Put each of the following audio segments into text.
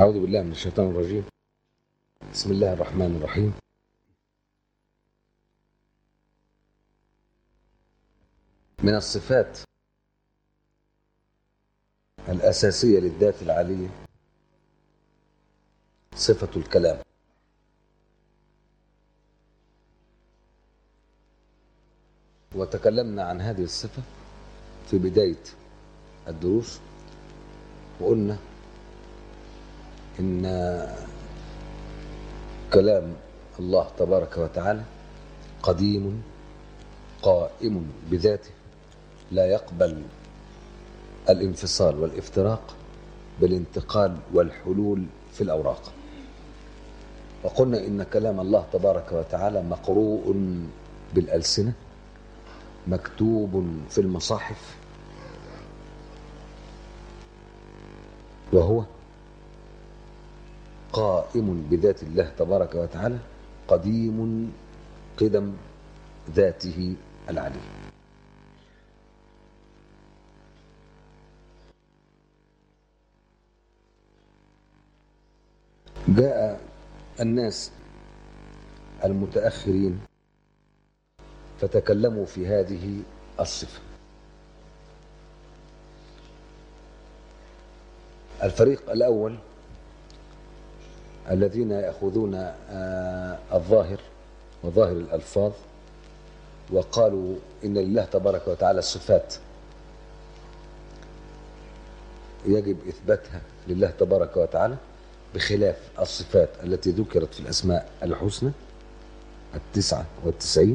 أعوذ بالله من الشيطان الرجيم بسم الله الرحمن الرحيم من الصفات الأساسية للذات العالية صفة الكلام وتكلمنا عن هذه الصفة في بداية الدروس وقلنا إن كلام الله تبارك وتعالى قديم قائم بذاته لا يقبل الانفصال والافتراق بالانتقال والحلول في الأوراق وقلنا إن كلام الله تبارك وتعالى مقروء بالألسنة مكتوب في المصاحف وهو قائم بذات الله تبارك وتعالى قديم قدم ذاته العلي جاء الناس المتأخرين فتكلموا في هذه الصفة الفريق الأول الذين يأخذون الظاهر وظاهر الألفاظ وقالوا إن لله تبارك وتعالى الصفات يجب إثباتها لله تبارك وتعالى بخلاف الصفات التي ذكرت في الأسماء الحسنى التسعة والتسعين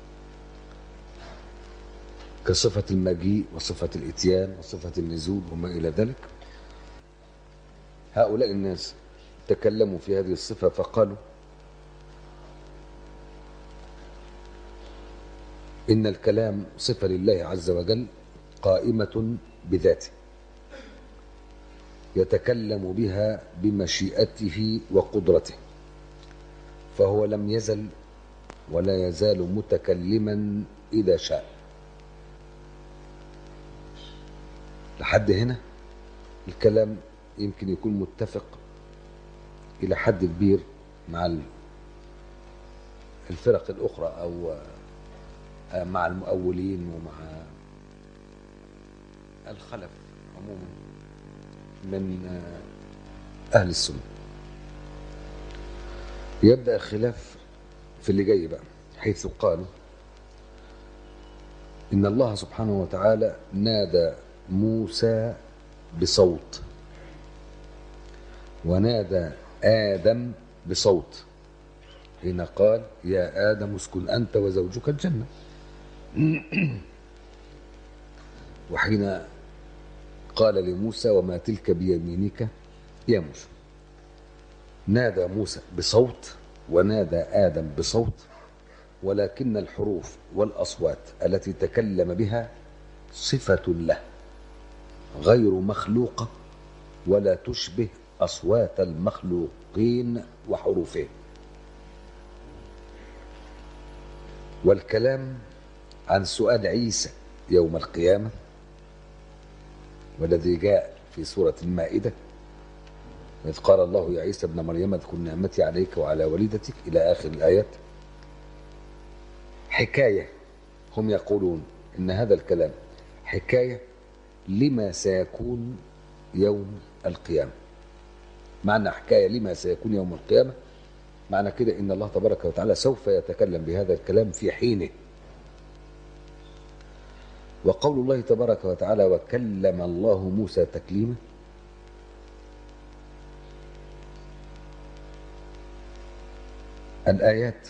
كصفة المجيء وصفة الإتيان وصفة النزول وما إلى ذلك هؤلاء الناس تكلموا في هذه الصفة فقالوا إن الكلام صفة لله عز وجل قائمة بذاته يتكلم بها بمشيئته وقدرته فهو لم يزل ولا يزال متكلما إذا شاء لحد هنا الكلام يمكن يكون متفق إلى حد كبير مع الفرق الأخرى أو مع المؤولين ومع الخلف عموما من أهل السنة يبدأ الخلاف في اللي جاي بقى حيث قالوا إن الله سبحانه وتعالى نادى موسى بصوت ونادى آدم بصوت حين قال يا آدم اسكن أنت وزوجك الجنة وحين قال لموسى وما تلك بيمينك يا موسى نادى موسى بصوت ونادى آدم بصوت ولكن الحروف والأصوات التي تكلم بها صفة له غير مخلوقة ولا تشبه أصوات المخلوقين وحروفهم والكلام عن سؤال عيسى يوم القيامة والذي جاء في سورة المائدة إذ قال الله يا عيسى ابن مريم اذكر نعمتي عليك وعلى والدتك إلى آخر الآيات حكاية هم يقولون إن هذا الكلام حكاية لما سيكون يوم القيامة معنى حكاية لما سيكون يوم القيامة معنى كده إن الله تبارك وتعالى سوف يتكلم بهذا الكلام في حينه وقول الله تبارك وتعالى وكلم الله موسى تكليما الآيات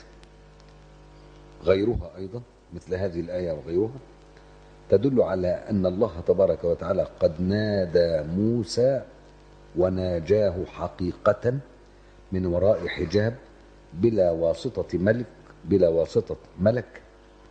غيرها أيضا مثل هذه الآية وغيرها تدل على أن الله تبارك وتعالى قد نادى موسى وناجاه حقيقة من وراء حجاب بلا واسطة ملك بلا واسطة ملك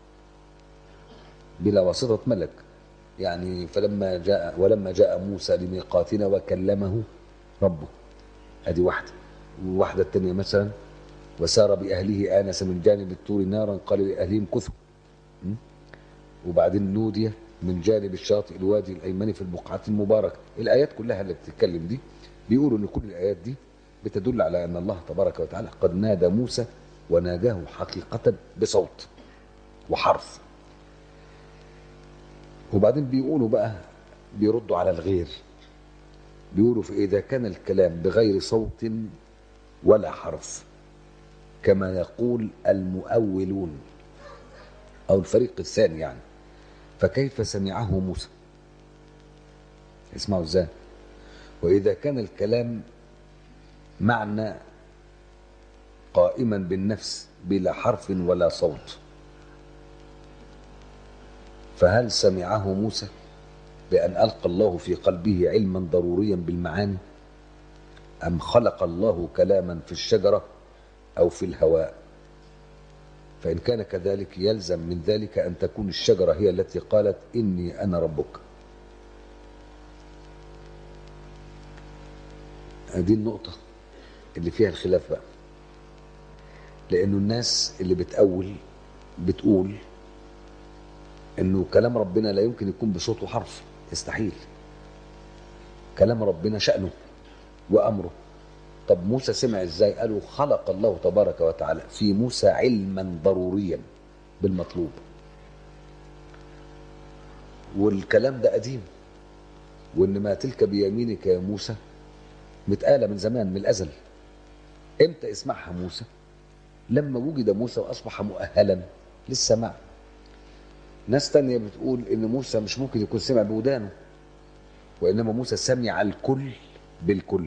بلا واسطة ملك يعني فلما جاء ولما جاء موسى لميقاتنا وكلمه ربه هذه واحدة والواحدة الثانية مثلا وسار بأهله آنس من جانب الطور نارا قال لأهلهم كثوا وبعدين نودي من جانب الشاطئ الوادي الأيمن في البقعة المباركة الآيات كلها اللي بتتكلم دي بيقولوا ان كل الايات دي بتدل على ان الله تبارك وتعالى قد نادى موسى وناجاه حقيقة بصوت وحرف وبعدين بيقولوا بقى بيردوا على الغير بيقولوا في إذا كان الكلام بغير صوت ولا حرف كما يقول المؤولون أو الفريق الثاني يعني فكيف سمعه موسى اسمعوا ازاي وإذا كان الكلام معنى قائما بالنفس بلا حرف ولا صوت فهل سمعه موسى بأن ألقى الله في قلبه علما ضروريا بالمعاني أم خلق الله كلاما في الشجرة أو في الهواء فإن كان كذلك يلزم من ذلك أن تكون الشجرة هي التي قالت إني أنا ربك دي النقطة اللي فيها الخلاف بقى لأنه الناس اللي بتأول بتقول إنه كلام ربنا لا يمكن يكون بصوت وحرف يستحيل كلام ربنا شأنه وأمره طب موسى سمع ازاي قالوا خلق الله تبارك وتعالى في موسى علما ضروريا بالمطلوب والكلام ده قديم وان ما تلك بيمينك يا موسى متقاله من زمان من الازل امتى اسمعها موسى لما وجد موسى واصبح مؤهلا للسماع ناس تانية بتقول ان موسى مش ممكن يكون سمع بودانه وانما موسى سمع الكل بالكل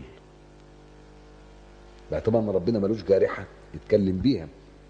باعتبار ان ربنا ملوش جارحه يتكلم بيها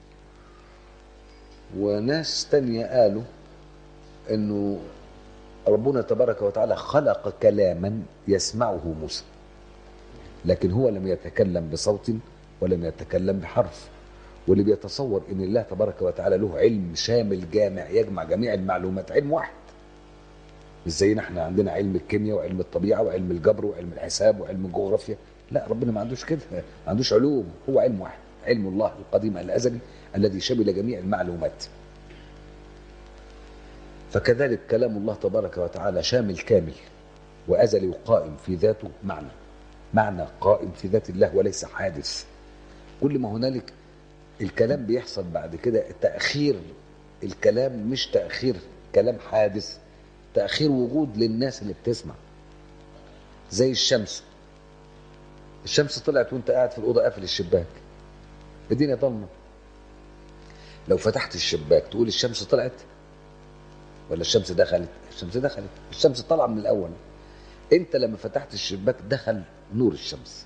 وناس تانية قالوا انه ربنا تبارك وتعالى خلق كلاما يسمعه موسى لكن هو لم يتكلم بصوت ولم يتكلم بحرف واللي بيتصور ان الله تبارك وتعالى له علم شامل جامع يجمع جميع المعلومات علم واحد مش زينا احنا عندنا علم الكيمياء وعلم الطبيعه وعلم الجبر وعلم الحساب وعلم الجغرافيا لا ربنا ما عندوش كده ما عندوش علوم هو علم واحد علم الله القديم الازلي الذي شمل جميع المعلومات فكذلك كلام الله تبارك وتعالى شامل كامل وازلي وقائم في ذاته معنى معنى قائم في ذات الله وليس حادث كل ما هنالك الكلام بيحصل بعد كده تاخير الكلام مش تاخير كلام حادث تاخير وجود للناس اللي بتسمع زي الشمس الشمس طلعت وانت قاعد في الاوضه قافل الشباك الدنيا ضلمه لو فتحت الشباك تقول الشمس طلعت ولا الشمس دخلت الشمس دخلت الشمس طالعه من الاول انت لما فتحت الشباك دخل نور الشمس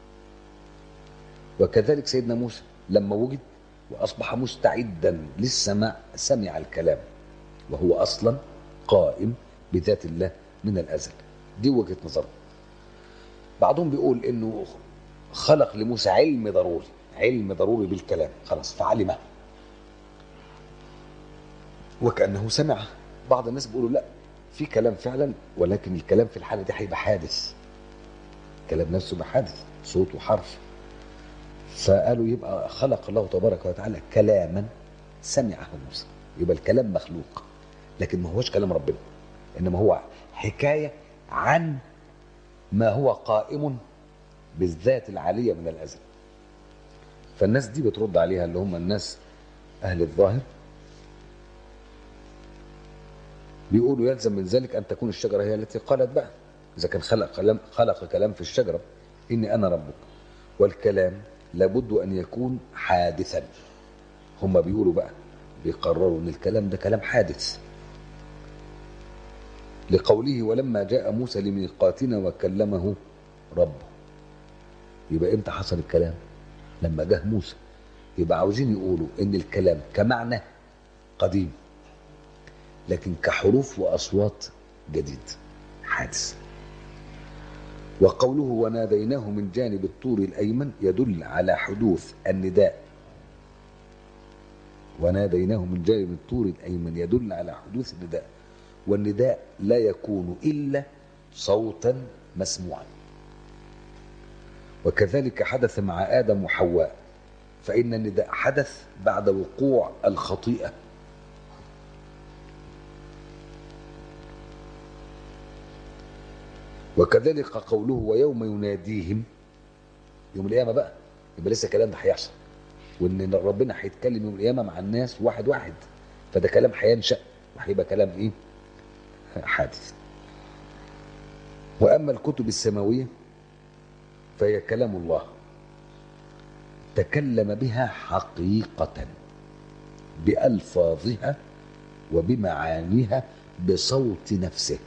وكذلك سيدنا موسى لما وجد واصبح مستعدا للسماع سمع الكلام وهو اصلا قائم بذات الله من الازل دي وجهه نظرهم بعضهم بيقول انه خلق لموسى علم ضروري علم ضروري بالكلام خلاص فعلمه وكانه سمعه بعض الناس بيقولوا لا في كلام فعلا ولكن الكلام في الحاله دي هيبقى حادث الكلام نفسه بحادث صوت وحرف فقالوا يبقى خلق الله تبارك وتعالى كلاما سمعه موسى يبقى الكلام مخلوق لكن ما هوش كلام ربنا انما هو حكايه عن ما هو قائم بالذات العاليه من الازل فالناس دي بترد عليها اللي هم الناس اهل الظاهر بيقولوا يلزم من ذلك ان تكون الشجره هي التي قالت بقى اذا كان خلق كلام خلق كلام في الشجره اني انا ربك والكلام لابد ان يكون حادثا هم بيقولوا بقى بيقرروا ان الكلام ده كلام حادث لقوله ولما جاء موسى لميقاتنا وكلمه ربه يبقى امتى حصل الكلام لما جه موسى يبقى عاوزين يقولوا ان الكلام كمعنى قديم لكن كحروف واصوات جديد حادث وقوله وناديناه من جانب الطور الايمن يدل على حدوث النداء وناديناه من جانب الطور الايمن يدل على حدوث النداء والنداء لا يكون الا صوتا مسموعا وكذلك حدث مع ادم وحواء فان النداء حدث بعد وقوع الخطيئه وكذلك قوله ويوم يناديهم يوم القيامه بقى يبقى لسه الكلام ده هيحصل وان ربنا هيتكلم يوم القيامه مع الناس واحد واحد فده كلام هينشا وهيبقى كلام ايه حادث واما الكتب السماويه فهي كلام الله تكلم بها حقيقه بالفاظها وبمعانيها بصوت نفسه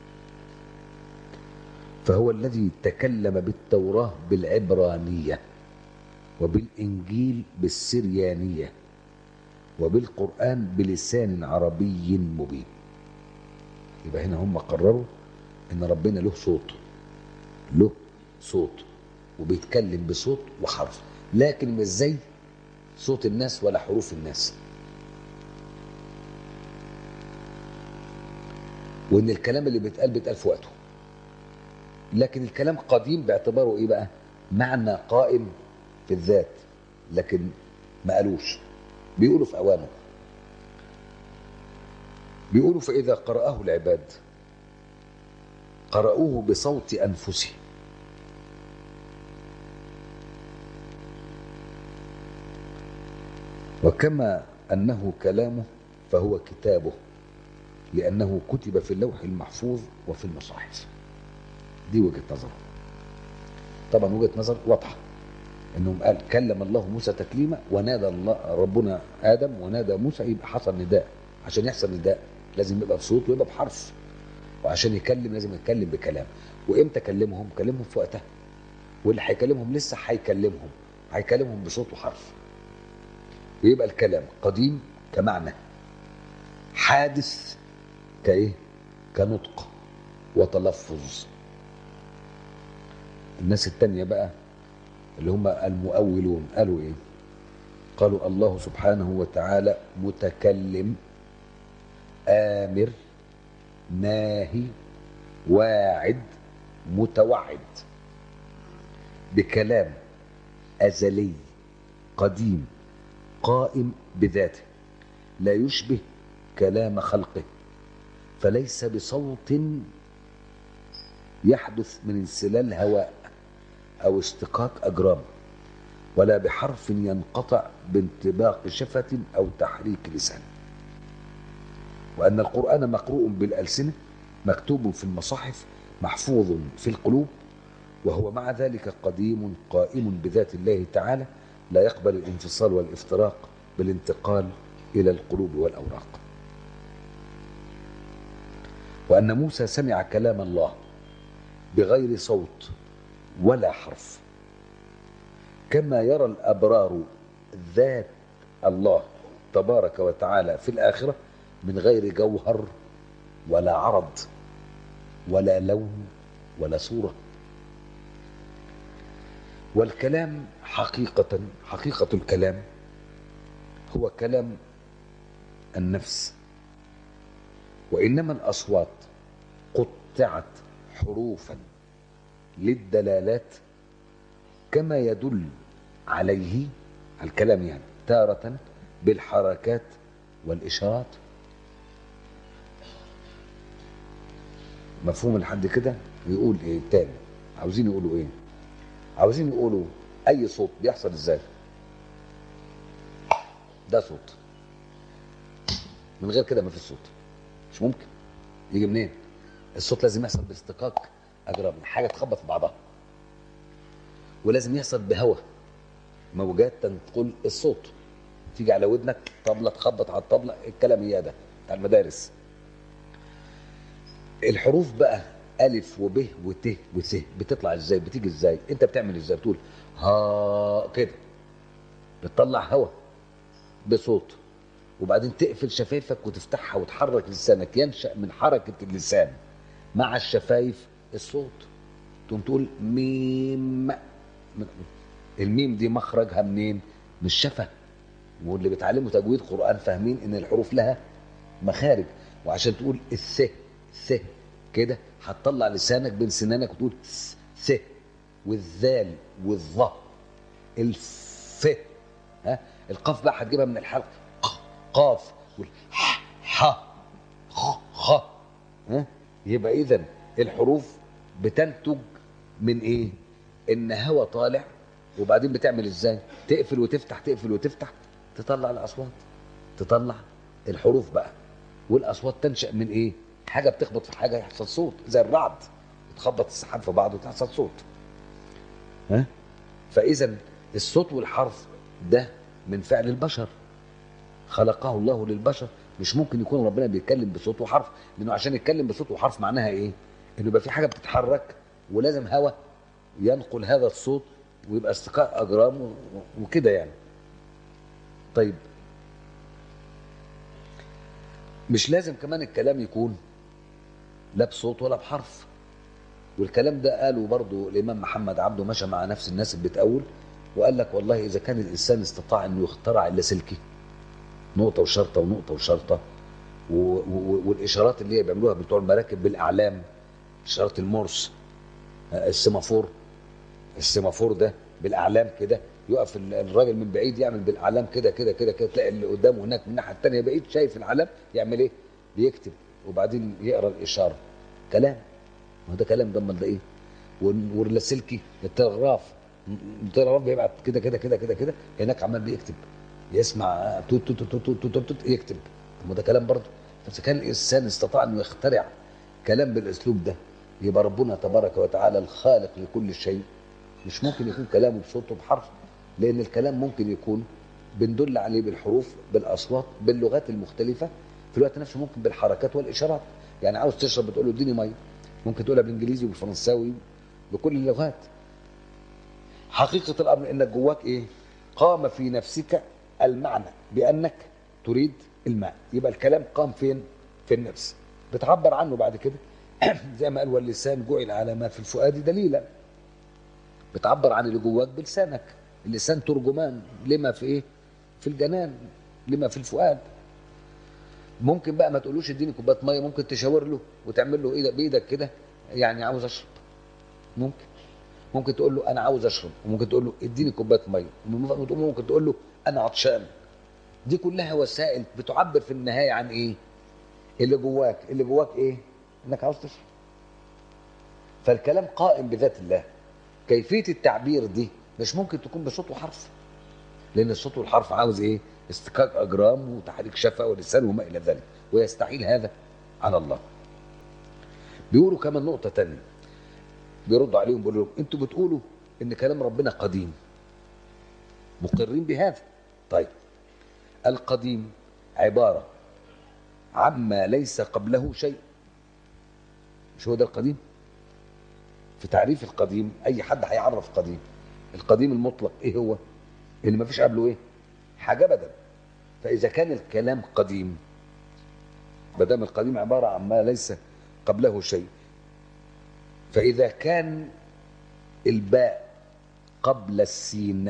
فهو الذي تكلم بالتوراه بالعبرانيه وبالانجيل بالسريانيه وبالقران بلسان عربي مبين يبقى هنا هم قرروا ان ربنا له صوت له صوت وبيتكلم بصوت وحرف لكن مش زي صوت الناس ولا حروف الناس وان الكلام اللي بيتقال بيتقال في وقته لكن الكلام قديم باعتباره ايه بقى معنى قائم في الذات لكن ما قالوش بيقولوا في اوانه بيقولوا فاذا قراه العباد قرأوه بصوت أنفسهم وكما أنه كلامه فهو كتابه لأنه كتب في اللوح المحفوظ وفي المصاحف دي وجهة نظر طبعا وجهة نظر واضحة انهم قال كلم الله موسى تكليما ونادى الله ربنا ادم ونادى موسى يبقى حصل نداء عشان يحصل نداء لازم يبقى بصوت ويبقى بحرف وعشان يكلم لازم يتكلم بكلام وامتى كلمهم كلمهم في وقتها واللي هيكلمهم لسه هيكلمهم هيكلمهم بصوت وحرف ويبقى الكلام قديم كمعنى حادث كايه كنطق وتلفظ الناس التانية بقى اللي هم المؤولون قالوا ايه قالوا الله سبحانه وتعالى متكلم آمر ناهي واعد متوعد بكلام أزلي قديم قائم بذاته لا يشبه كلام خلقه فليس بصوت يحدث من انسلال هواء أو اشتقاق أجرام ولا بحرف ينقطع بانطباق شفة أو تحريك لسان وأن القرآن مقروء بالألسنة مكتوب في المصاحف محفوظ في القلوب وهو مع ذلك قديم قائم بذات الله تعالى لا يقبل الانفصال والافتراق بالانتقال إلى القلوب والأوراق وأن موسى سمع كلام الله بغير صوت ولا حرف كما يرى الأبرار ذات الله تبارك وتعالى في الآخرة من غير جوهر ولا عرض ولا لون ولا صورة والكلام حقيقة حقيقة الكلام هو كلام النفس وإنما الأصوات قطعت حروفا للدلالات كما يدل عليه الكلام يعني تارة بالحركات والإشارات مفهوم لحد كده يقول ايه تاني عاوزين يقولوا ايه عاوزين يقولوا اي صوت بيحصل ازاي ده صوت من غير كده ما فيش صوت مش ممكن يجي منين الصوت لازم يحصل باستقاق اجرام حاجه تخبط في بعضها ولازم يحصل بهواء موجات تنقل الصوت تيجي على ودنك طبله تخبط على الطبله الكلام هي ده بتاع المدارس الحروف بقى الف وب وت وث بتطلع ازاي بتيجي ازاي انت بتعمل ازاي بتقول ها كده بتطلع هواء بصوت وبعدين تقفل شفايفك وتفتحها وتحرك لسانك ينشا من حركه اللسان مع الشفايف الصوت تقوم تقول ميم الميم دي مخرجها منين من الشفه واللي بيتعلموا تجويد قران فاهمين ان الحروف لها مخارج وعشان تقول الث ث كده هتطلع لسانك بين سنانك وتقول ث والذال والظ الف ها القاف بقى هتجيبها من الحلق قاف والح ح خ خ ها يبقى اذا الحروف بتنتج من ايه ان هوا طالع وبعدين بتعمل ازاي تقفل وتفتح تقفل وتفتح تطلع الاصوات تطلع الحروف بقى والاصوات تنشا من ايه حاجه بتخبط في حاجه يحصل صوت زي الرعد تخبط السحاب في بعض وتحصل صوت ها فاذا الصوت والحرف ده من فعل البشر خلقه الله للبشر مش ممكن يكون ربنا بيتكلم بصوت وحرف لانه عشان يتكلم بصوت وحرف معناها ايه انه يبقى في حاجه بتتحرك ولازم هوا ينقل هذا الصوت ويبقى استقاء اجرام و- وكده يعني طيب مش لازم كمان الكلام يكون لا بصوت ولا بحرف والكلام ده قاله برضو الامام محمد عبده مشى مع نفس الناس اللي بتقول وقال لك والله اذا كان الانسان استطاع انه يخترع اللاسلكي نقطه وشرطه ونقطه وشرطه و- و- والاشارات اللي هي بيعملوها بتوع المراكب بالاعلام اشاره المورس آه، السيمافور السيمافور ده بالاعلام كده يقف ال- الراجل من بعيد يعمل بالاعلام كده كده كده كده تلاقي اللي قدامه هناك من الناحيه الثانيه بعيد شايف العلام يعمل ايه؟ بيكتب وبعدين يقرا الاشاره كلام ما هو ده كلام ده امال ده ايه؟ وال- واللاسلكي التلغراف التلغراف بيبعت كده كده كده كده كده هناك عمال بيكتب يسمع توت توت توت توت توت توت يكتب طب ما ده كلام برضه فاذا كان الانسان استطاع انه يخترع كلام بالاسلوب ده يبقى ربنا تبارك وتعالى الخالق لكل شيء مش ممكن يكون كلامه بصوت وبحرف لان الكلام ممكن يكون بندل عليه بالحروف بالاصوات باللغات المختلفه في الوقت نفسه ممكن بالحركات والاشارات يعني عاوز تشرب بتقول له اديني ميه ممكن تقولها بالانجليزي وبالفرنساوي بكل اللغات حقيقه الامر انك جواك ايه قام في نفسك المعنى بانك تريد الماء يبقى الكلام قام فين في النفس بتعبر عنه بعد كده زي ما قال واللسان جعل على ما في الفؤاد دليلا بتعبر عن اللي جواك بلسانك اللسان ترجمان لما في ايه في الجنان لما في الفؤاد ممكن بقى ما تقولوش اديني كوبايه ميه ممكن تشاور له وتعمل له ايدك بايدك كده يعني عاوز اشرب ممكن ممكن تقول له انا عاوز اشرب وممكن تقول له اديني كوبايه ميه ممكن تقول له انا عطشان دي كلها وسائل بتعبر في النهايه عن ايه اللي جواك اللي جواك ايه انك عاوز تشرب فالكلام قائم بذات الله كيفيه التعبير دي مش ممكن تكون بصوت وحرف لان الصوت والحرف عاوز ايه استكاك اجرام وتحريك شفه ولسان وما الى ذلك ويستحيل هذا على الله بيقولوا كمان نقطه تانية بيردوا عليهم بيقولوا لهم انتوا بتقولوا ان كلام ربنا قديم مقرين بهذا طيب القديم عباره عما ليس قبله شيء مش هو ده القديم في تعريف القديم اي حد هيعرف قديم القديم المطلق ايه هو اللي ما فيش قبله ايه حاجه ابدا فاذا كان الكلام قديم ما دام القديم عباره عن ما ليس قبله شيء فاذا كان الباء قبل السين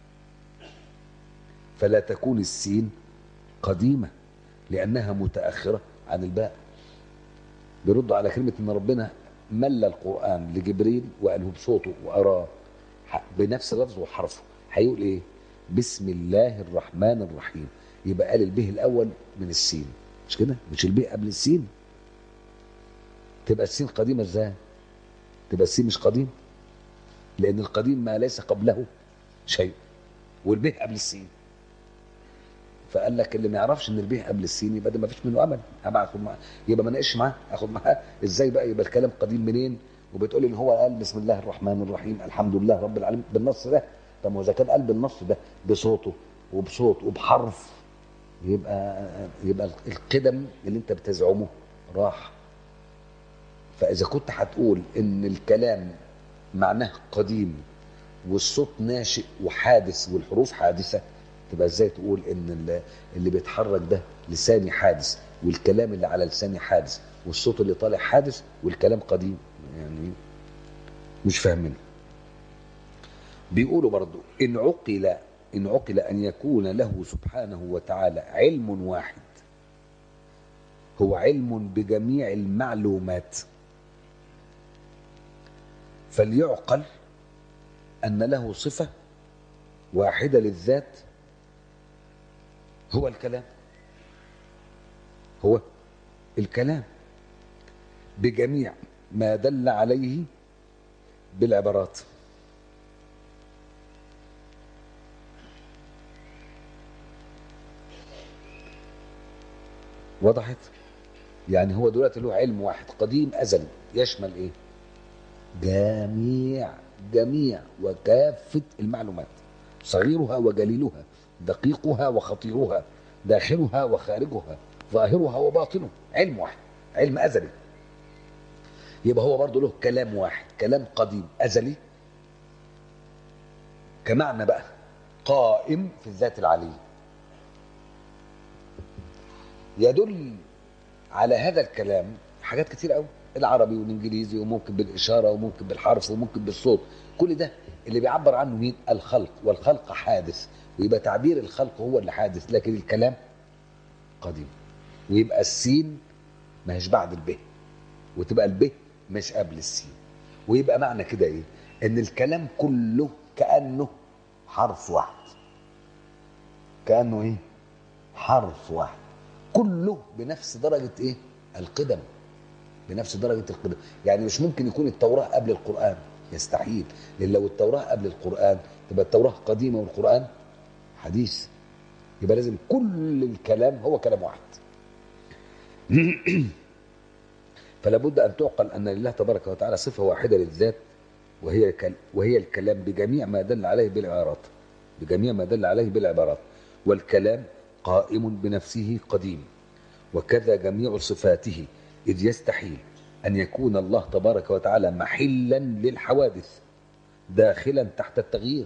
فلا تكون السين قديمه لانها متاخره عن الباء بيردوا على كلمه ان ربنا مل القران لجبريل وقاله بصوته واراه بنفس اللفظ وحرفه هيقول ايه بسم الله الرحمن الرحيم يبقى قال البه الاول من السين مش كده مش البه قبل السين تبقى السين قديمه ازاي تبقى السين مش قديم لان القديم ما ليس قبله شيء والبه قبل السين فقال لك اللي ما يعرفش ان البيه قبل السين يبقى ده ما فيش منه امل هبقى اخد معاه يبقى ما ناقش معاه اخد معاه ازاي بقى يبقى الكلام قديم منين وبتقول ان هو قال بسم الله الرحمن الرحيم الحمد لله رب العالمين بالنص ده طب ما اذا كان قال بالنص ده بصوته وبصوت وبحرف يبقى يبقى القدم اللي انت بتزعمه راح فاذا كنت هتقول ان الكلام معناه قديم والصوت ناشئ وحادث والحروف حادثه تبقى ازاي تقول ان اللي بيتحرك ده لساني حادث والكلام اللي على لساني حادث والصوت اللي طالع حادث والكلام قديم يعني مش فاهمين بيقولوا برضو ان عقل ان عقل ان يكون له سبحانه وتعالى علم واحد هو علم بجميع المعلومات فليعقل ان له صفه واحده للذات هو الكلام هو الكلام بجميع ما دل عليه بالعبارات وضحت يعني هو دلوقتي له علم واحد قديم ازلي يشمل ايه جميع جميع وكافه المعلومات صغيرها وجليلها دقيقها وخطيرها داخلها وخارجها ظاهرها وباطنها علم واحد علم ازلي يبقى هو برضه له كلام واحد كلام قديم ازلي كمعنى بقى قائم في الذات العليه يدل على هذا الكلام حاجات كتير قوي العربي والانجليزي وممكن بالاشاره وممكن بالحرف وممكن بالصوت كل ده اللي بيعبر عنه مين الخلق والخلق حادث ويبقى تعبير الخلق هو اللي حادث لكن الكلام قديم ويبقى السين ما هيش بعد الب وتبقى الب مش قبل السين ويبقى معنى كده ايه ان الكلام كله كانه حرف واحد كانه ايه حرف واحد كله بنفس درجه ايه القدم بنفس درجه القدم يعني مش ممكن يكون التوراه قبل القران يستحيل لان لو التوراه قبل القران تبقى التوراه قديمه والقران حديث يبقى لازم كل الكلام هو كلام واحد فلا بد ان تعقل ان لله تبارك وتعالى صفه واحده للذات وهي كل وهي الكلام بجميع ما دل عليه بالعبارات بجميع ما دل عليه بالعبارات والكلام قائم بنفسه قديم وكذا جميع صفاته اذ يستحيل ان يكون الله تبارك وتعالى محلا للحوادث داخلا تحت التغيير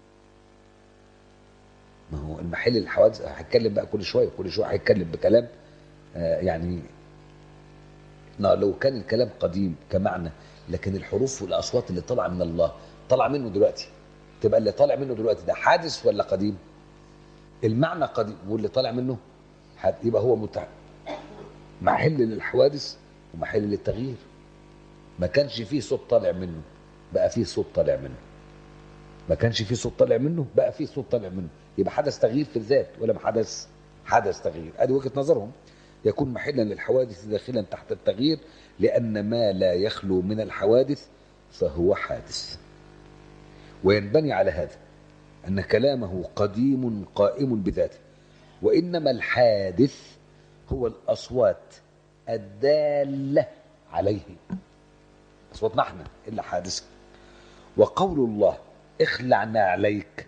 ما هو المحل للحوادث هيتكلم بقى كل شويه كل شويه هيتكلم بكلام آه يعني لو كان الكلام قديم كمعنى لكن الحروف والاصوات اللي طالعه من الله طالعه منه دلوقتي تبقى اللي طالع منه دلوقتي ده حادث ولا قديم المعنى قديم واللي طالع منه حد يبقى هو متع... محل للحوادث ومحل للتغيير ما كانش فيه صوت طالع منه بقى فيه صوت طالع منه ما كانش فيه صوت طالع منه بقى فيه صوت طالع منه يبقى حدث تغيير في الذات ولا ما حدث حدث تغيير ادي وجهه نظرهم يكون محلا للحوادث داخلا تحت التغيير لان ما لا يخلو من الحوادث فهو حادث وينبني على هذا ان كلامه قديم قائم بذاته وانما الحادث هو الاصوات الداله عليه اصواتنا احنا اللي حادثه وقول الله اخلعنا عليك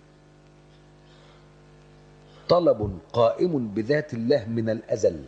طلب قائم بذات الله من الازل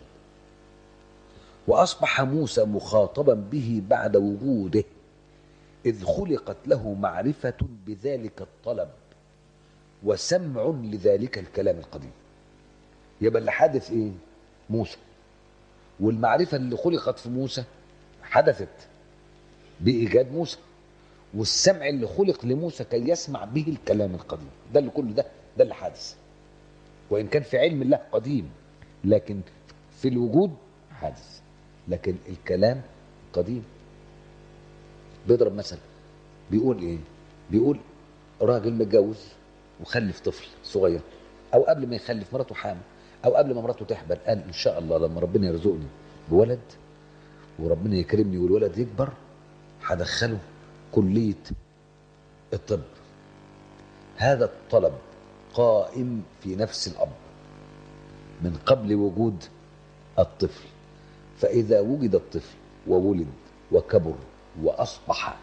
واصبح موسى مخاطبا به بعد وجوده اذ خلقت له معرفه بذلك الطلب وسمع لذلك الكلام القديم يبقى اللي حادث ايه موسى والمعرفه اللي خلقت في موسى حدثت بايجاد موسى والسمع اللي خلق لموسى كي يسمع به الكلام القديم ده اللي كل ده ده اللي حادث وان كان في علم الله قديم لكن في الوجود حادث لكن الكلام قديم بيضرب مثل بيقول ايه بيقول راجل متجوز وخلف طفل صغير او قبل ما يخلف مراته حامل او قبل ما مراته تحبل قال ان شاء الله لما ربنا يرزقني بولد وربنا يكرمني والولد يكبر هدخله كليه الطب هذا الطلب قائم في نفس الاب من قبل وجود الطفل فاذا وجد الطفل وولد وكبر واصبح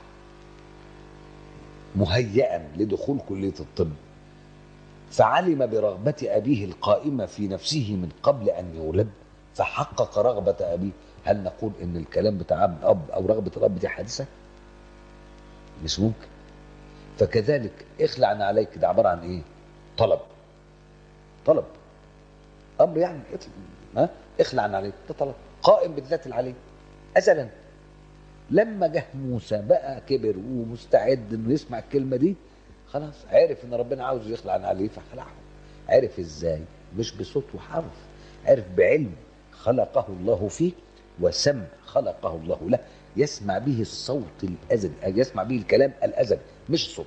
مهيئا لدخول كليه الطب فعلم برغبه ابيه القائمه في نفسه من قبل ان يولد فحقق رغبه ابيه هل نقول ان الكلام بتاع الاب او رغبه الاب دي حادثه مش ممكن فكذلك اخلع عن عليك ده عباره عن ايه طلب طلب امر يعني ها اخلع عن عليك ده طلب قائم بالذات العلي ازلا لما جه موسى بقى كبر ومستعد انه يسمع الكلمه دي خلاص عرف ان ربنا عاوز يخلع عن عليه فخلعه عرف ازاي مش بصوت وحرف عرف بعلم خلقه الله فيه وسمع خلقه الله له يسمع به الصوت الازلي يسمع به الكلام الازلي مش الصوت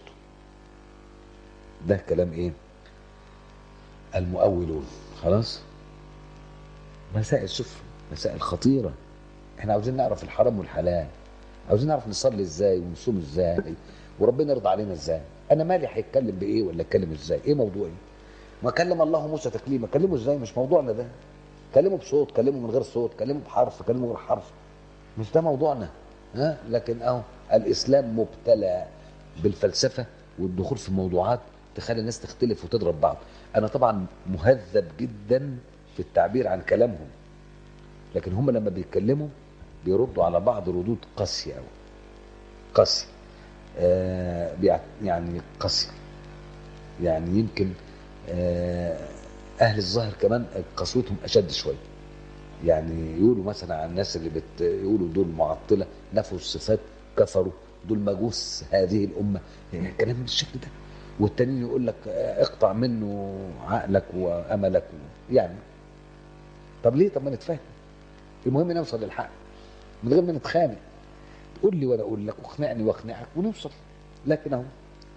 ده كلام ايه المؤولون خلاص مسائل شوف مسائل خطيره احنا عاوزين نعرف الحرام والحلال عاوزين نعرف نصلي ازاي ونصوم ازاي وربنا يرضى علينا ازاي انا مالي هيتكلم بايه ولا اتكلم ازاي ايه موضوعي ما كلم الله موسى تكليما كلمه ازاي مش موضوعنا ده كلمه بصوت كلمه من غير صوت كلمه بحرف كلمه من غير حرف مش ده موضوعنا ها لكن اهو الاسلام مبتلى بالفلسفه والدخول في موضوعات تخلي الناس تختلف وتضرب بعض انا طبعا مهذب جدا في التعبير عن كلامهم لكن هم لما بيتكلموا بيردوا على بعض ردود قاسيه قوي قاسيه آه بيع- يعني قاسيه يعني يمكن آه اهل الظاهر كمان قسوتهم اشد شويه يعني يقولوا مثلا عن الناس اللي بت يقولوا دول معطله نفوا الصفات كفروا دول مجوس هذه الامه يعني كلام بالشكل ده والتانيين يقول لك آه، اقطع منه عقلك واملك و... يعني طب ليه طب ما نتفاهم المهم نوصل للحق من غير ما نتخانق قول لي وانا اقول لك واقنعني واقنعك ونوصل لكن اهو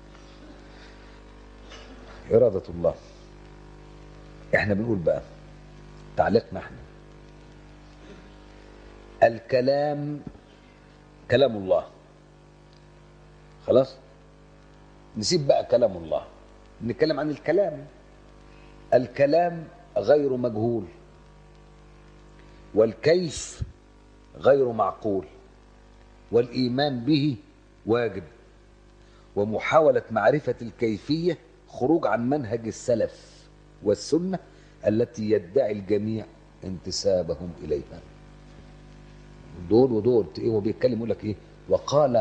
إرادة الله احنا بنقول بقى تعليقنا احنا الكلام كلام الله خلاص نسيب بقى كلام الله نتكلم عن الكلام الكلام غير مجهول والكيف غير معقول والايمان به واجب ومحاوله معرفه الكيفيه خروج عن منهج السلف والسنه التي يدعي الجميع انتسابهم اليها دول ودول ايه هو بيتكلم يقول لك ايه وقال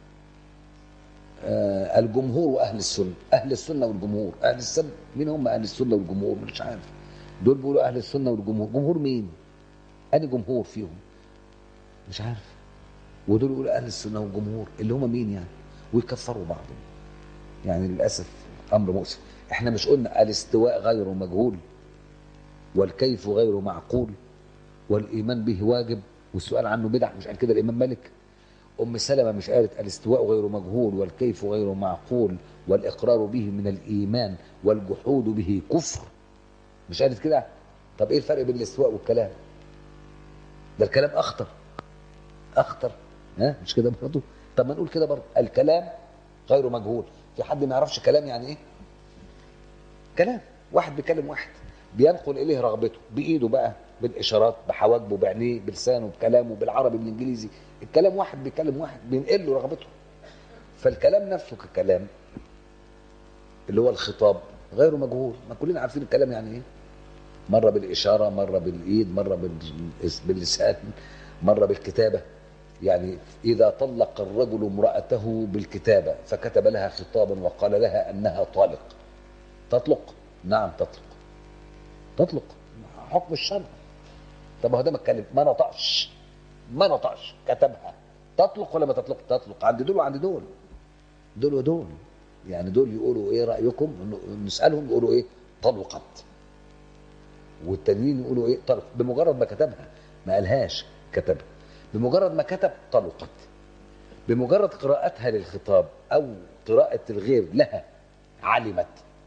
آه الجمهور واهل السنه اهل السنه والجمهور اهل السنه مين هم اهل السنه والجمهور مش عارف دول بيقولوا اهل السنه والجمهور جمهور مين اني جمهور فيهم مش عارف ودول يقولوا اهل السنه والجمهور اللي هم مين يعني ويكفروا بعضهم يعني للاسف امر مؤسف احنا مش قلنا الاستواء غير مجهول والكيف غير معقول والايمان به واجب والسؤال عنه بدع مش قال كده الامام مالك ام سلمة مش قالت الاستواء غير مجهول والكيف غير معقول والاقرار به من الايمان والجحود به كفر مش قالت كده طب ايه الفرق بين الاستواء والكلام ده الكلام اخطر اخطر ها مش كده برضه طب ما نقول كده برضه الكلام غير مجهول في حد ما يعرفش كلام يعني ايه كلام واحد بيكلم واحد بينقل اليه رغبته بايده بقى بالاشارات بحواجبه بعينيه بلسانه بكلامه بالعربي بالانجليزي الكلام واحد بيكلم واحد بينقل له رغبته فالكلام نفسه ككلام اللي هو الخطاب غير مجهول ما كلنا عارفين الكلام يعني ايه مره بالاشاره مره بالايد مره بال- باللسان مره بالكتابه يعني اذا طلق الرجل امراته بالكتابه فكتب لها خطابا وقال لها انها طالق تطلق نعم تطلق تطلق حكم الشرع طب هو ده ما اتكلم ما نطقش ما نطقش كتبها تطلق ولا ما تطلق تطلق عند دول وعند دول دول ودول يعني دول يقولوا ايه رايكم ن- نسالهم يقولوا ايه طلقت والتانيين يقولوا ايه طلق بمجرد ما كتبها ما قالهاش كتبها بمجرد ما كتب طلقت بمجرد قراءتها للخطاب او قراءه الغير لها علمت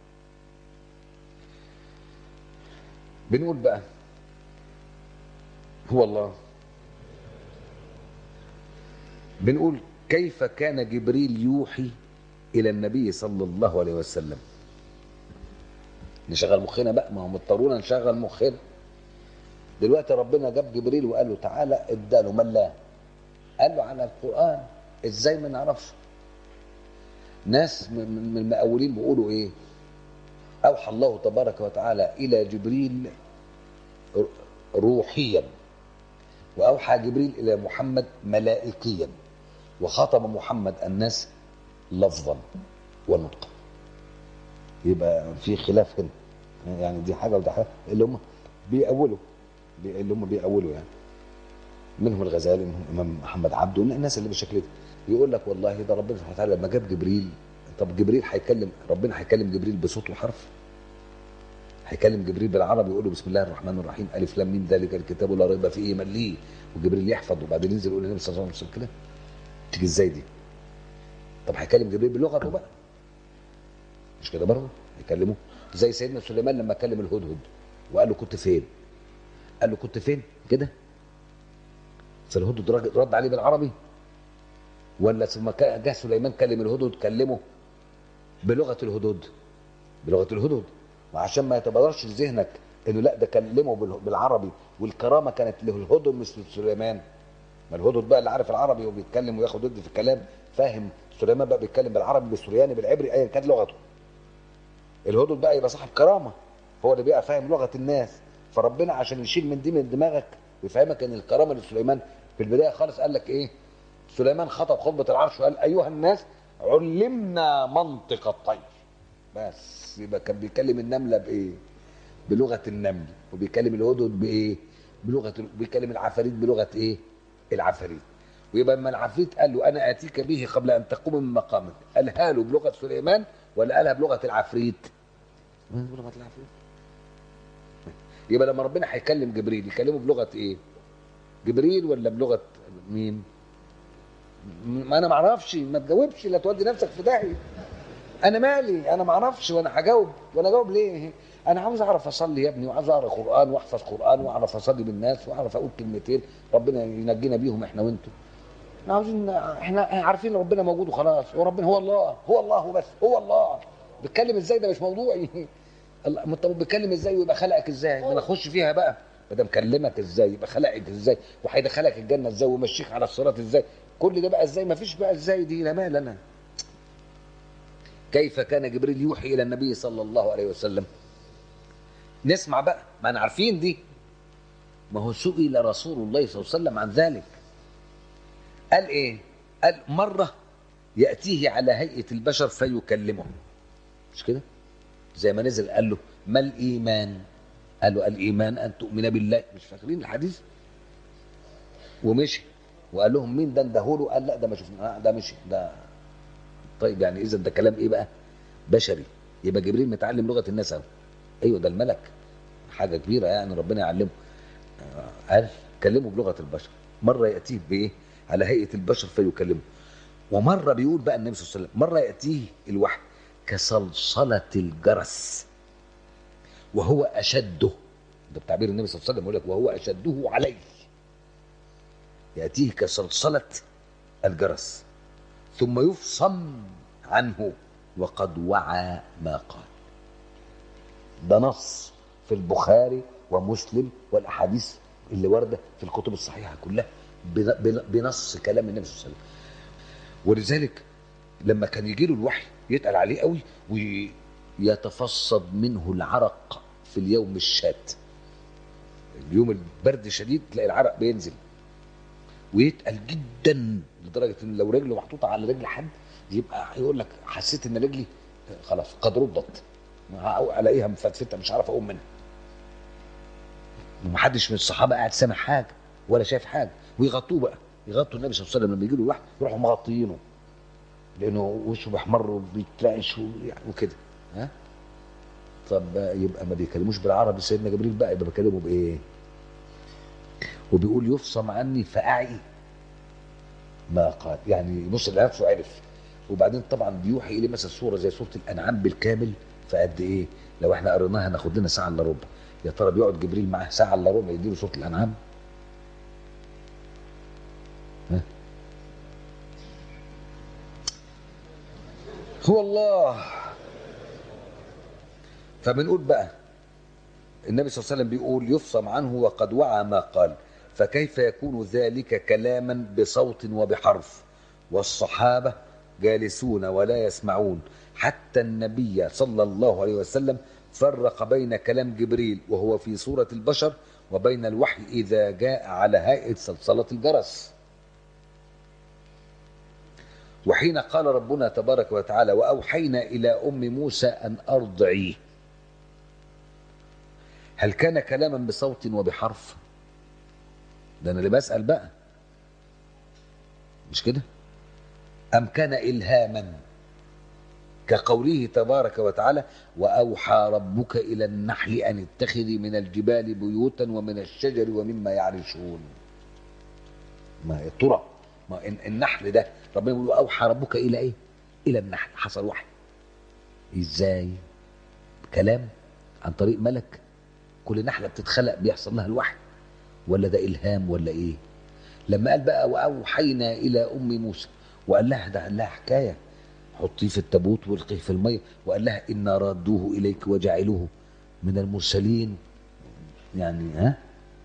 بنقول بقى هو الله بنقول كيف كان جبريل يوحي الى النبي صلى الله عليه وسلم نشغل مخنا بقى ما هو مضطرونا نشغل مخنا دلوقتي ربنا جاب جبريل وقال له تعالى اداله ملاه قال له على القران ازاي ما نعرفش ناس من من المقاولين بيقولوا ايه اوحى الله تبارك وتعالى الى جبريل روحيا واوحى جبريل الى محمد ملائكيا وخاطب محمد الناس لفظا ونطقا يبقى في خلاف هنا يعني دي حاجه وده حاجه اللي هم بيأولوا بي- اللي هم بيأولوا يعني منهم الغزالي منهم الامام محمد عبده الناس اللي بالشكل ده يقول لك والله ده ربنا سبحانه وتعالى لما جاب جبريل طب جبريل هيكلم ربنا هيكلم جبريل بصوت وحرف هيكلم جبريل بالعربي يقول له بسم الله الرحمن الرحيم الف لام ميم ذلك الكتاب لا ريب فيه من ليه وجبريل يحفظ وبعدين ينزل يقول للنبي صلى الله عليه وسلم كده تيجي ازاي دي طب هيكلم جبريل بلغته بقى مش كده برضه يكلمه زي سيدنا سليمان لما كلم الهدهد وقال له كنت فين قال له كنت فين كده فالهدهد رد- رد عليه بالعربي ولا ثم كا- جه سليمان كلم الهدهد كلمه بلغه الهدود بلغه الهدود وعشان ما يتبادرش لذهنك انه لا ده كلمه بال- بالعربي والكرامه كانت للهدهد مش لسليمان ما الهدهد بقى اللي عارف العربي وبيتكلم وياخد ود في الكلام فاهم سليمان بقى بيتكلم بالعربي بالسرياني بالعبري ايا كانت لغته الهدهد بقى يبقى صاحب كرامه هو اللي بيبقى فاهم لغه الناس فربنا عشان يشيل من دي من دماغك ويفهمك ان الكرامه لسليمان في البدايه خالص قال لك ايه سليمان خطب خطبه العرش وقال ايها الناس علمنا منطق الطير بس يبقى كان بيكلم النمله بايه بلغه النمل وبيكلم الهدهد بايه بلغه بيكلم العفاريت بلغه ايه العفاريت ويبقى اما العفريت قال له انا اتيك به قبل ان تقوم من مقامك قالها له بلغه سليمان ولا قالها بلغه العفريت بلغه العفريت يبقى لما ربنا هيكلم جبريل يكلمه بلغه ايه جبريل ولا بلغه مين ما انا ما اعرفش ما تجاوبش لا تودي نفسك في داهيه انا مالي انا ما اعرفش وانا هجاوب وانا اجاوب ليه انا عاوز اعرف اصلي يا ابني وعاوز اقرا قران واحفظ قران واعرف اصلي بالناس واعرف اقول كلمتين ربنا ينجينا بيهم احنا وانتم احنا عاوزين احنا عارفين ربنا موجود وخلاص وربنا هو الله هو الله بس هو الله بيتكلم ازاي ده مش موضوعي الله ما طب بيتكلم ازاي ويبقى خلقك ازاي ما نخش فيها بقى ما دام كلمك ازاي يبقى خلقك ازاي وهيدخلك الجنه ازاي ويمشيك على الصراط ازاي كل ده بقى ازاي ما فيش بقى ازاي دي لا مال انا كيف كان جبريل يوحي الى النبي صلى الله عليه وسلم نسمع بقى ما انا عارفين دي ما هو سئل رسول الله صلى الله عليه وسلم عن ذلك قال ايه قال مره ياتيه على هيئه البشر فيكلمه مش كده زي ما نزل قال له ما الايمان قال له الايمان ان تؤمن بالله مش فاكرين الحديث ومشي وقال لهم مين ده اندهوله قال لا ده ما شفنا ده مشي ده طيب يعني اذا ده كلام ايه بقى بشري يبقى جبريل متعلم لغه الناس اهو ايوه ده الملك حاجه كبيره يعني ربنا يعلمه آه، قال كلمه بلغه البشر مره ياتيه بايه على هيئه البشر فيكلمه ومره بيقول بقى النبي صلى الله عليه وسلم مره ياتيه الوحي كصلصله الجرس وهو اشده ده بتعبير النبي صلى الله عليه وسلم يقول لك وهو اشده عليه ياتيه كصلصله الجرس ثم يفصم عنه وقد وعى ما قال ده نص في البخاري ومسلم والاحاديث اللي وارده في الكتب الصحيحه كلها بن- بن- بنص كلام النبي صلى الله عليه وسلم ولذلك لما كان يجي له الوحي يتقل عليه قوي ويتفصد منه العرق في اليوم الشات اليوم البرد شديد تلاقي العرق بينزل ويتقل جدا لدرجه ان لو رجله محطوطه على رجل حد يبقى يقول لك حسيت ان رجلي خلاص قد ردت الاقيها مفتفته مش عارف اقوم منها ومحدش من الصحابه قاعد سامع حاجه ولا شايف حاجه ويغطوه بقى يغطوا النبي صلى الله عليه وسلم لما يجي له الوحي يروحوا مغطيينه لانه وشه بيحمر وبيترعش ويعني وكده ها طب يبقى ما بيكلموش بالعربي سيدنا جبريل بقى يبقى بيكلمه بايه؟ وبيقول يفصم عني فاعي ما قال يعني يبص لنفسه عرف وبعدين طبعا بيوحي اليه مثلا سوره زي سوره الانعام بالكامل فقد ايه؟ لو احنا قريناها ناخد لنا ساعه الا ربع يا ترى بيقعد جبريل معاه ساعه الا ربع يديله سوره الانعام؟ ها؟ هو الله فبنقول بقى النبي صلى الله عليه وسلم بيقول يفصم عنه وقد وعى ما قال فكيف يكون ذلك كلاما بصوت وبحرف والصحابة جالسون ولا يسمعون حتى النبي صلى الله عليه وسلم فرق بين كلام جبريل وهو في صورة البشر وبين الوحي إذا جاء على هيئة صلصلة الجرس وحين قال ربنا تبارك وتعالى وأوحينا إلى أم موسى أن أرضعيه هل كان كلاما بصوت وبحرف ده انا اللي بسال بقى مش كده ام كان الهاما كقوله تبارك وتعالى واوحى ربك الى النحل ان اتخذي من الجبال بيوتا ومن الشجر ومما يعرشون ما هي ترى ما إن- النحل ده ربنا يقول اوحى ربك الى ايه الى النحل حصل وحي ازاي كلام عن طريق ملك كل نحله بتتخلق بيحصل لها الوحي ولا ده الهام ولا ايه لما قال بقى واوحينا الى ام موسى وقال لها ده قال لها حكايه حطيه في التابوت والقيه في الميه وقال لها انا رادوه اليك وجعلوه من المرسلين يعني ها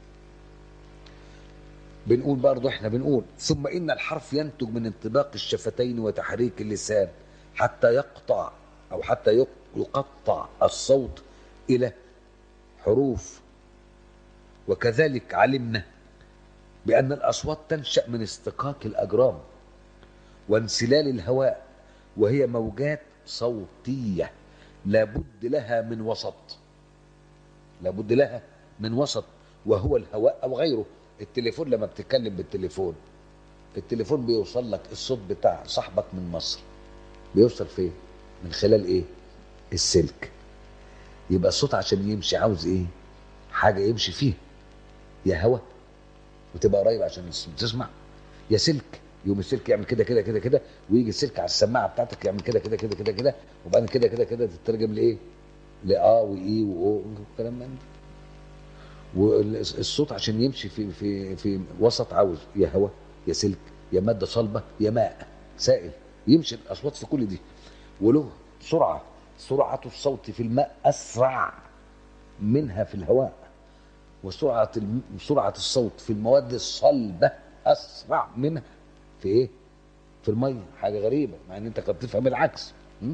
بنقول برضه احنا بنقول ثم ان الحرف ينتج من انطباق الشفتين وتحريك اللسان حتى يقطع او حتى يق- يقطع الصوت الى حروف وكذلك علمنا بان الاصوات تنشا من استقاق الاجرام وانسلال الهواء وهي موجات صوتيه لابد لها من وسط لابد لها من وسط وهو الهواء او غيره التليفون لما بتتكلم بالتليفون التليفون بيوصل لك الصوت بتاع صاحبك من مصر بيوصل فين من خلال ايه السلك يبقى الصوت عشان يمشي عاوز ايه حاجه يمشي فيها يا هوا وتبقى قريب عشان تسمع يا سلك يوم السلك يعمل كده كده كده كده ويجي السلك على السماعه بتاعتك يعمل كده كده كده كده كده وبعدين كده كده كده تترجم لايه؟ لاه واي واو والكلام من ده والصوت عشان يمشي في في في وسط عاوز يا هواء يا سلك يا ماده صلبه يا ماء سائل يمشي الاصوات في كل دي وله سرعه سرعه الصوت في الماء اسرع منها في الهواء وسرعه الم... سرعه الصوت في المواد الصلبه اسرع منها في ايه؟ في الميه حاجه غريبه مع ان انت قد تفهم العكس م?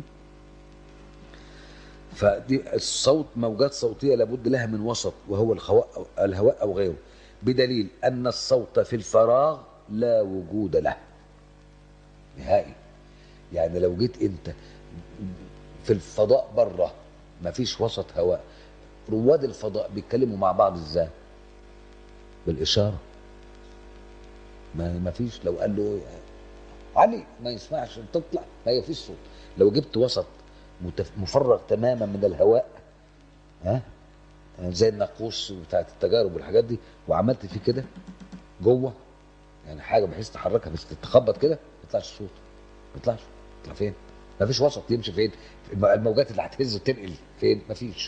فدي الصوت موجات صوتيه لابد لها من وسط وهو الهواء أو الهواء او غيره بدليل ان الصوت في الفراغ لا وجود له نهائي يعني لو جيت انت في الفضاء بره مفيش وسط هواء رواد الفضاء بيتكلموا مع بعض ازاي بالاشاره ما ما فيش لو قال له علي ما يسمعش تطلع ما فيش صوت لو جبت وسط متف- مفرغ تماما من الهواء ها زي الناقوس بتاعت التجارب والحاجات دي وعملت فيه كده جوه يعني حاجه بحيث تحركها بس تتخبط كده ما يطلعش صوت ما يطلعش يطلع فين؟ ما فيش وسط يمشي فين؟ الم- الموجات اللي هتهز وتنقل فين؟ ما فيش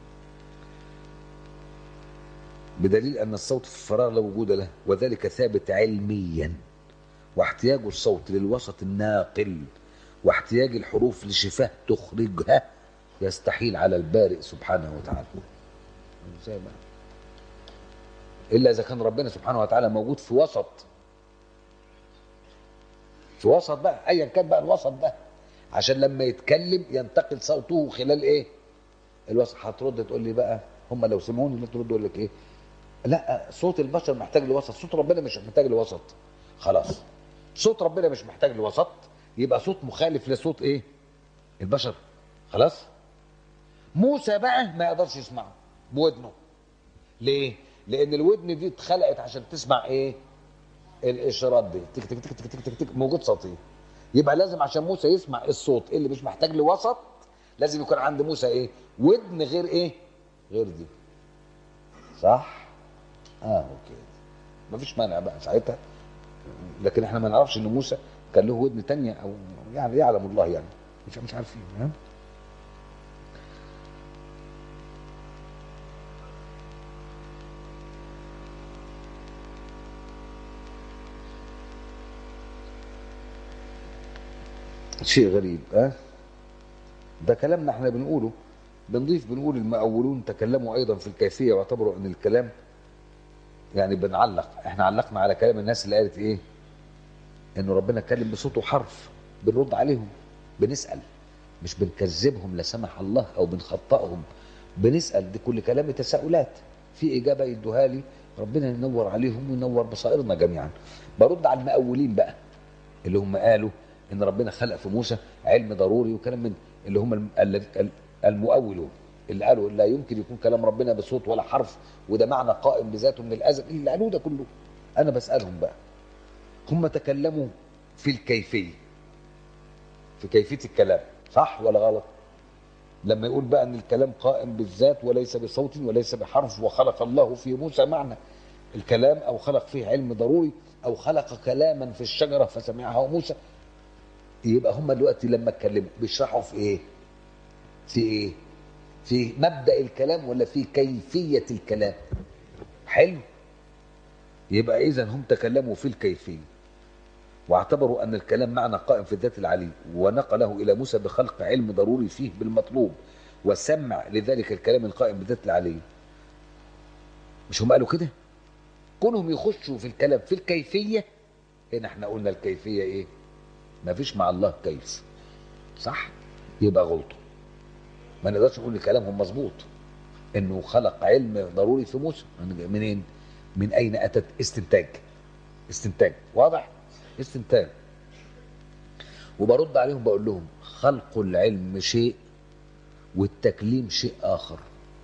بدليل ان الصوت في الفراغ لا وجود له وذلك ثابت علميا واحتياج الصوت للوسط الناقل واحتياج الحروف لشفاه تخرجها يستحيل على البارئ سبحانه وتعالى ازاي بقى الا اذا كان ربنا سبحانه وتعالى موجود في وسط في وسط بقى ايا كان بقى الوسط ده عشان لما يتكلم ينتقل صوته خلال ايه الوسط هترد تقول لي بقى هم لو سمعوني لا ترد يقول لك ايه لا صوت البشر محتاج لوسط صوت ربنا مش محتاج لوسط خلاص صوت ربنا مش محتاج لوسط يبقى صوت مخالف لصوت ايه البشر خلاص موسى بقى ما يقدرش يسمعه بودنه ليه لان الودن دي اتخلقت عشان تسمع ايه الاشارات دي تك تك تك تك تك تك, تك موجود صوتي يبقى لازم عشان موسى يسمع الصوت اللي مش محتاج لوسط لازم يكون عند موسى ايه ودن غير ايه غير دي صح اه اوكي مفيش مانع بقى ساعتها لكن احنا ما نعرفش ان موسى كان له ودن تانية او يعني يعلم الله يعني مش مش عارفين ها شيء غريب ها ده كلامنا احنا بنقوله بنضيف بنقول المؤولون تكلموا ايضا في الكيفيه واعتبروا ان الكلام يعني بنعلق احنا علقنا على كلام الناس اللي قالت ايه انه ربنا اتكلم بصوت وحرف بنرد عليهم بنسال مش بنكذبهم لا سمح الله او بنخطئهم بنسال دي كل كلام تساؤلات في اجابه يدوها لي ربنا ينور عليهم وينور بصائرنا جميعا برد على المؤولين بقى اللي هم قالوا ان ربنا خلق في موسى علم ضروري وكلام من اللي هم الم- ال- المؤولون اللي قالوا لا يمكن يكون كلام ربنا بصوت ولا حرف وده معنى قائم بذاته من الازل اللي قالوه ده كله انا بسالهم بقى هم تكلموا في الكيفيه في كيفيه الكلام صح ولا غلط لما يقول بقى ان الكلام قائم بالذات وليس بصوت وليس بحرف وخلق الله في موسى معنى الكلام او خلق فيه علم ضروري او خلق كلاما في الشجره فسمعها موسى يبقى هم دلوقتي لما اتكلموا بيشرحوا في ايه في ايه في مبدا الكلام ولا في كيفيه الكلام حلو يبقى اذا هم تكلموا في الكيفيه واعتبروا أن الكلام معنى قائم في الذات العلي ونقله إلى موسى بخلق علم ضروري فيه بالمطلوب وسمع لذلك الكلام القائم بالذات العلي مش هم قالوا كده كونهم يخشوا في الكلام في الكيفية هنا احنا قلنا الكيفية ايه ما فيش مع الله كيف صح يبقى غلطوا ما نقدرش نقول ان كلامهم مظبوط انه خلق علم ضروري في موسى من- منين من اين اتت استنتاج استنتاج واضح استنتاج وبرد عليهم بقول لهم خلق العلم شيء والتكليم شيء اخر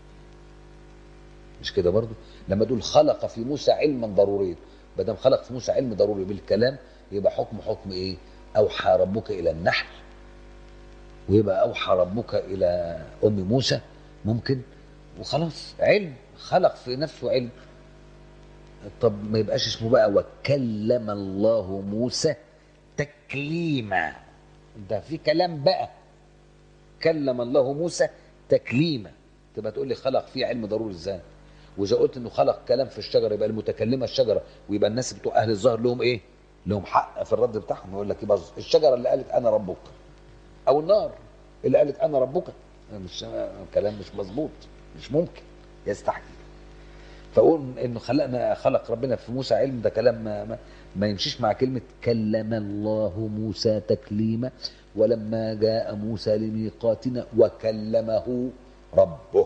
مش كده برضو لما دول خلق في موسى علما ضروريا ما دام خلق في موسى علم ضروري بالكلام يبقى حكم حكم ايه اوحى ربك الى النحل ويبقى اوحى ربك الى ام موسى ممكن وخلاص علم خلق في نفسه علم طب ما يبقاش اسمه بقى وكلم الله موسى تكليما ده في كلام بقى كلم الله موسى تكليما تبقى تقول لي خلق فيه علم ضروري ازاي واذا قلت انه خلق كلام في الشجره يبقى المتكلمه الشجره ويبقى الناس بتوع اهل الظاهر لهم ايه لهم حق في الرد بتاعهم يقول لك يبقى الشجره اللي قالت انا ربك او النار اللي قالت انا ربك مش كلام مش مظبوط مش ممكن يستحيل فاقول انه خلقنا خلق ربنا في موسى علم ده كلام ما, ما, ما يمشيش مع كلمه كلم الله موسى تكليما ولما جاء موسى لميقاتنا وكلمه ربه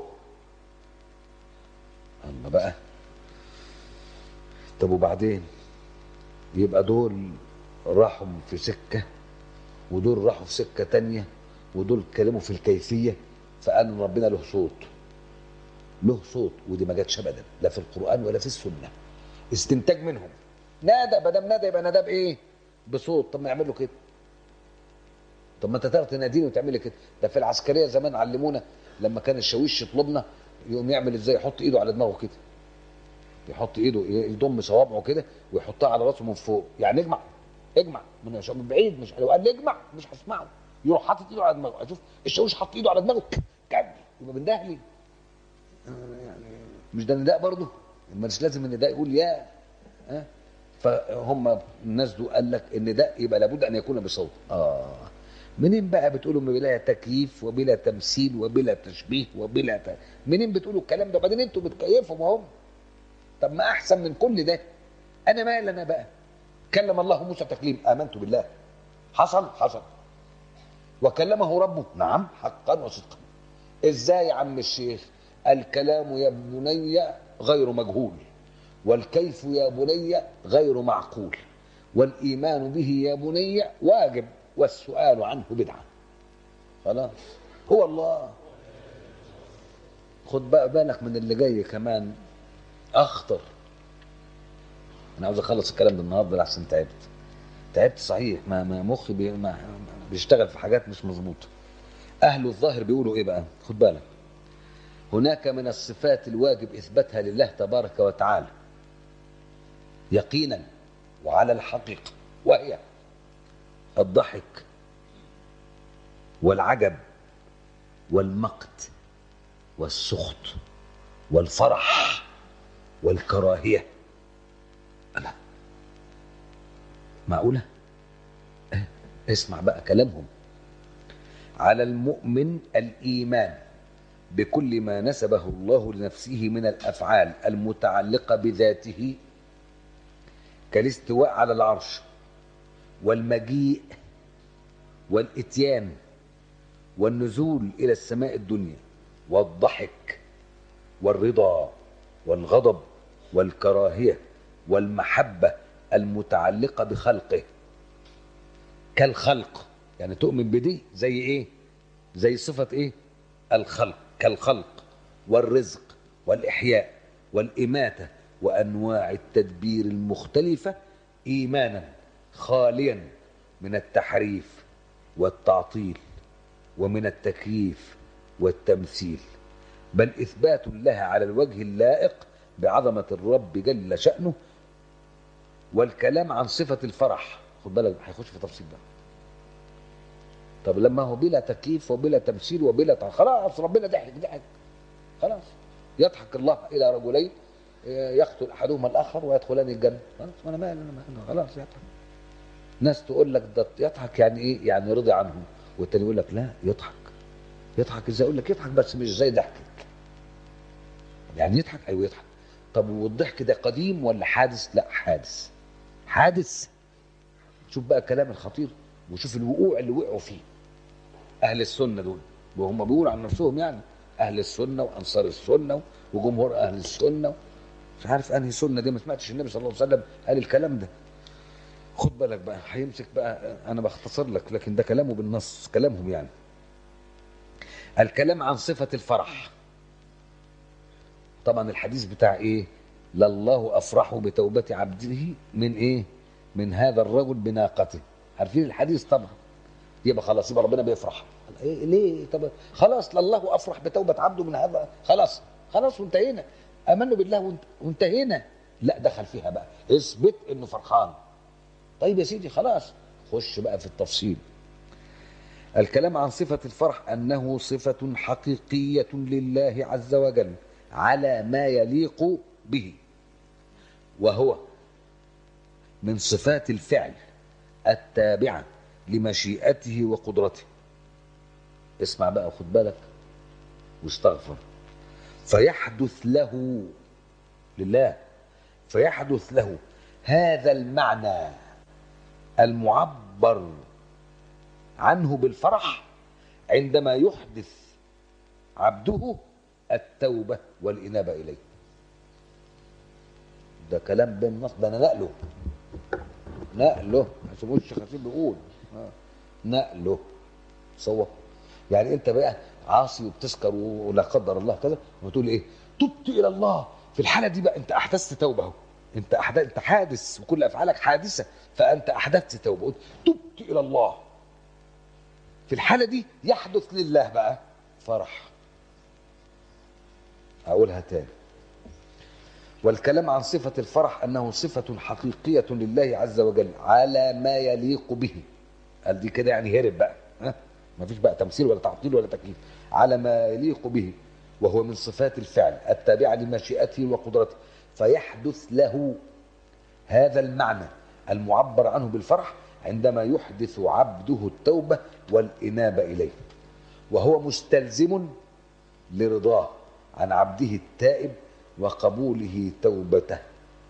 الله بقى طب وبعدين يبقى دول راحوا في سكه ودول راحوا في سكه تانية ودول اتكلموا في الكيفيه فقال إن ربنا له صوت له صوت ودي ما جاتش ابدا لا في القران ولا في السنه استنتاج منهم نادى ما دام نادى يبقى نادى بايه؟ بصوت طب ما يعمل له كده طب ما انت تقدر تناديني وتعمل لي كده ده في العسكريه زمان علمونا لما كان الشاويش يطلبنا يقوم يعمل ازاي يحط ايده على دماغه كده يحط ايده يضم صوابعه كده ويحطها على راسه من فوق يعني اجمع اجمع من من بعيد مش لو قال لي اجمع مش هسمعه يروح حاطط ايده على دماغه اشوف الشاويش حط ايده على دماغه كمل يبقى من دهلي مش ده النداء برضه مش لازم النداء يقول يا ها فهم الناس دول قال لك النداء يبقى لابد ان يكون بصوت اه منين بقى بتقولوا بلا تكييف وبلا تمثيل وبلا تشبيه وبلا ت... منين بتقولوا الكلام ده وبعدين انتوا بتكيفوا هم طب ما احسن من كل ده انا مال انا بقى كلم الله موسى تكليم امنت بالله حصل حصل وكلمه ربه نعم حقا وصدقا ازاي يا عم الشيخ الكلام يا بني غير مجهول والكيف يا بني غير معقول والايمان به يا بني واجب والسؤال عنه بدعه خلاص هو الله خد بقى بالك من اللي جاي كمان اخطر انا عاوز اخلص الكلام ده النهارده لحسن تعبت تعبت صحيح ما, ما مخي بي ما بيشتغل في حاجات مش مظبوطه اهل الظاهر بيقولوا ايه بقى خد بالك هناك من الصفات الواجب اثباتها لله تبارك وتعالى يقينا وعلى الحقيقه وهي الضحك والعجب والمقت والسخط والفرح والكراهيه ألا معقوله اه اسمع بقى كلامهم على المؤمن الايمان بكل ما نسبه الله لنفسه من الافعال المتعلقه بذاته كالاستواء على العرش والمجيء والاتيان والنزول الى السماء الدنيا والضحك والرضا والغضب والكراهيه والمحبه المتعلقه بخلقه كالخلق يعني تؤمن بدي زي ايه زي صفه ايه الخلق كالخلق والرزق والاحياء والاماته وانواع التدبير المختلفه ايمانا خاليا من التحريف والتعطيل ومن التكييف والتمثيل بل اثبات لها على الوجه اللائق بعظمه الرب جل شانه والكلام عن صفه الفرح خد بالك هيخش في تفصيل بقى طب لما هو بلا تكييف وبلا تمثيل وبلا تع... خلاص ربنا ضحك ضحك خلاص يضحك الله الى رجلين يقتل احدهما الاخر ويدخلان الجنه خلاص انا مالي انا مالي خلاص يضحك ناس تقول لك ده يضحك يعني ايه يعني رضي عنهم والتاني يقول لك لا يضحك يضحك ازاي اقول لك يضحك بس مش زي ضحكك يعني يضحك ايوه يضحك طب والضحك ده قديم ولا حادث لا حادث حادث شوف بقى الكلام الخطير وشوف الوقوع اللي وقعوا فيه اهل السنه دول وهم بيقولوا عن نفسهم يعني اهل السنه وانصار السنه وجمهور اهل السنه مش عارف انهي سنه دي ما سمعتش النبي صلى الله عليه وسلم قال الكلام ده خد بالك بقى هيمسك بقى انا بختصر لك لكن ده كلامه بالنص كلامهم يعني الكلام عن صفه الفرح طبعا الحديث بتاع ايه لله افرح بتوبه عبده من ايه من هذا الرجل بناقته عارفين الحديث طبعا يبقى خلاص يبقى ربنا بيفرح إيه ليه طب خلاص لله افرح بتوبه عبده من هذا خلاص خلاص وانتهينا امنوا بالله وانت- وانتهينا لا دخل فيها بقى اثبت انه فرحان طيب يا سيدي خلاص خش بقى في التفصيل الكلام عن صفة الفرح أنه صفة حقيقية لله عز وجل على ما يليق به وهو من صفات الفعل التابعة لمشيئته وقدرته اسمع بقى خد بالك واستغفر فيحدث له لله فيحدث له هذا المعنى المعبر عنه بالفرح عندما يحدث عبده التوبة والإنابة إليه ده كلام بالنص ده أنا نقله نقله عشان الشيخ خطيب بيقول آه. نقله صور يعني انت بقى عاصي وبتسكر ولا قدر الله كذا وتقول ايه تبت الى الله في الحاله دي بقى انت احدثت توبه اهو انت أحدث انت حادث وكل افعالك حادثه فانت احدثت توبه قلت تبت الى الله في الحاله دي يحدث لله بقى فرح اقولها تاني والكلام عن صفة الفرح أنه صفة حقيقية لله عز وجل على ما يليق به قال دي كده يعني هرب بقى ها ما فيش بقى تمثيل ولا تعطيل ولا تكييف على ما يليق به وهو من صفات الفعل التابعة لمشيئته وقدرته فيحدث له هذا المعنى المعبر عنه بالفرح عندما يحدث عبده التوبة والإنابة إليه وهو مستلزم لرضاه عن عبده التائب وقبوله توبته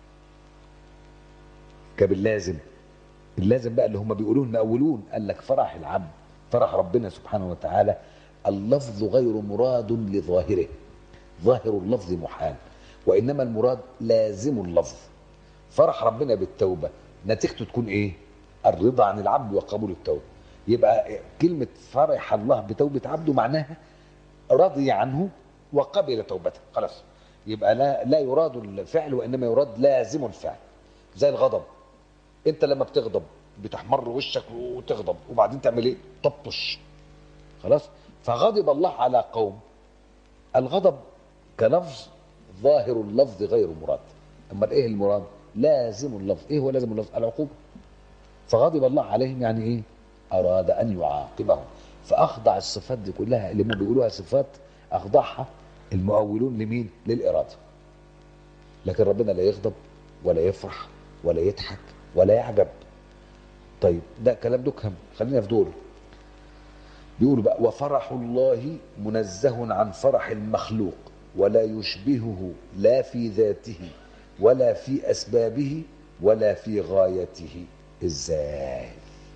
كباللازم اللازم بقى اللي هم بيقولوه المأولون قال لك فرح العبد فرح ربنا سبحانه وتعالى اللفظ غير مراد لظاهره ظاهر اللفظ محال وإنما المراد لازم اللفظ فرح ربنا بالتوبة نتيجته تكون إيه الرضا عن العبد وقبول التوبة يبقى كلمة فرح الله بتوبة عبده معناها رضي عنه وقبل توبته خلاص يبقى لا لا يراد الفعل وانما يراد لازم الفعل زي الغضب انت لما بتغضب بتحمر وشك وتغضب وبعدين تعمل ايه تبطش خلاص فغضب الله على قوم الغضب كلفظ ظاهر اللفظ غير مراد اما ايه المراد لازم اللفظ ايه هو لازم اللفظ العقوبه فغضب الله عليهم يعني ايه اراد ان يعاقبهم فاخضع الصفات دي كلها اللي هم بيقولوها صفات اخضعها المؤولون لمين للاراده لكن ربنا لا يغضب ولا يفرح ولا يضحك ولا يعجب طيب ده كلام دكهم خلينا في دول بيقولوا بقى وفرح الله منزه عن فرح المخلوق ولا يشبهه لا في ذاته ولا في اسبابه ولا في غايته ازاي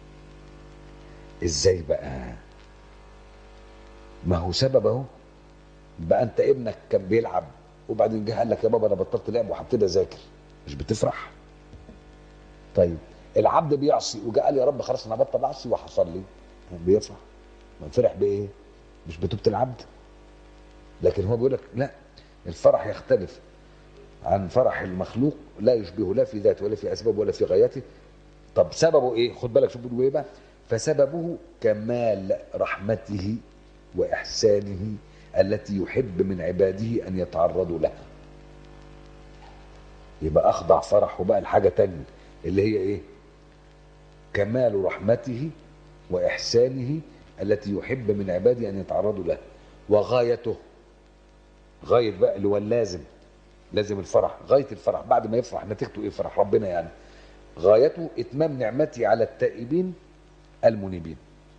ازاي بقى ما هو سبب اهو بقى انت ابنك كان بيلعب وبعدين جه قال لك يا بابا انا بطلت لعب وهبتدي اذاكر مش بتفرح طيب العبد بيعصي وجاء قال يا رب خلاص انا بطل اعصي وحصل لي بيفرح ما فرح بايه مش بتوبه العبد لكن هو بيقول لك لا الفرح يختلف عن فرح المخلوق لا يشبه لا في ذاته ولا في اسبابه ولا في غايته طب سببه ايه خد بالك شوف بيقول ايه بقى فسببه كمال رحمته واحسانه التي يحب من عباده ان يتعرضوا لها يبقى اخضع فرحه بقى لحاجه تانية اللي هي ايه كمال رحمته واحسانه التي يحب من عباده ان يتعرضوا لها وغايته غايه بقى اللي هو اللازم لازم الفرح غايه الفرح بعد ما يفرح نتيجته ايه فرح ربنا يعني غايته إتمام نعمتي على التائبين المنيبين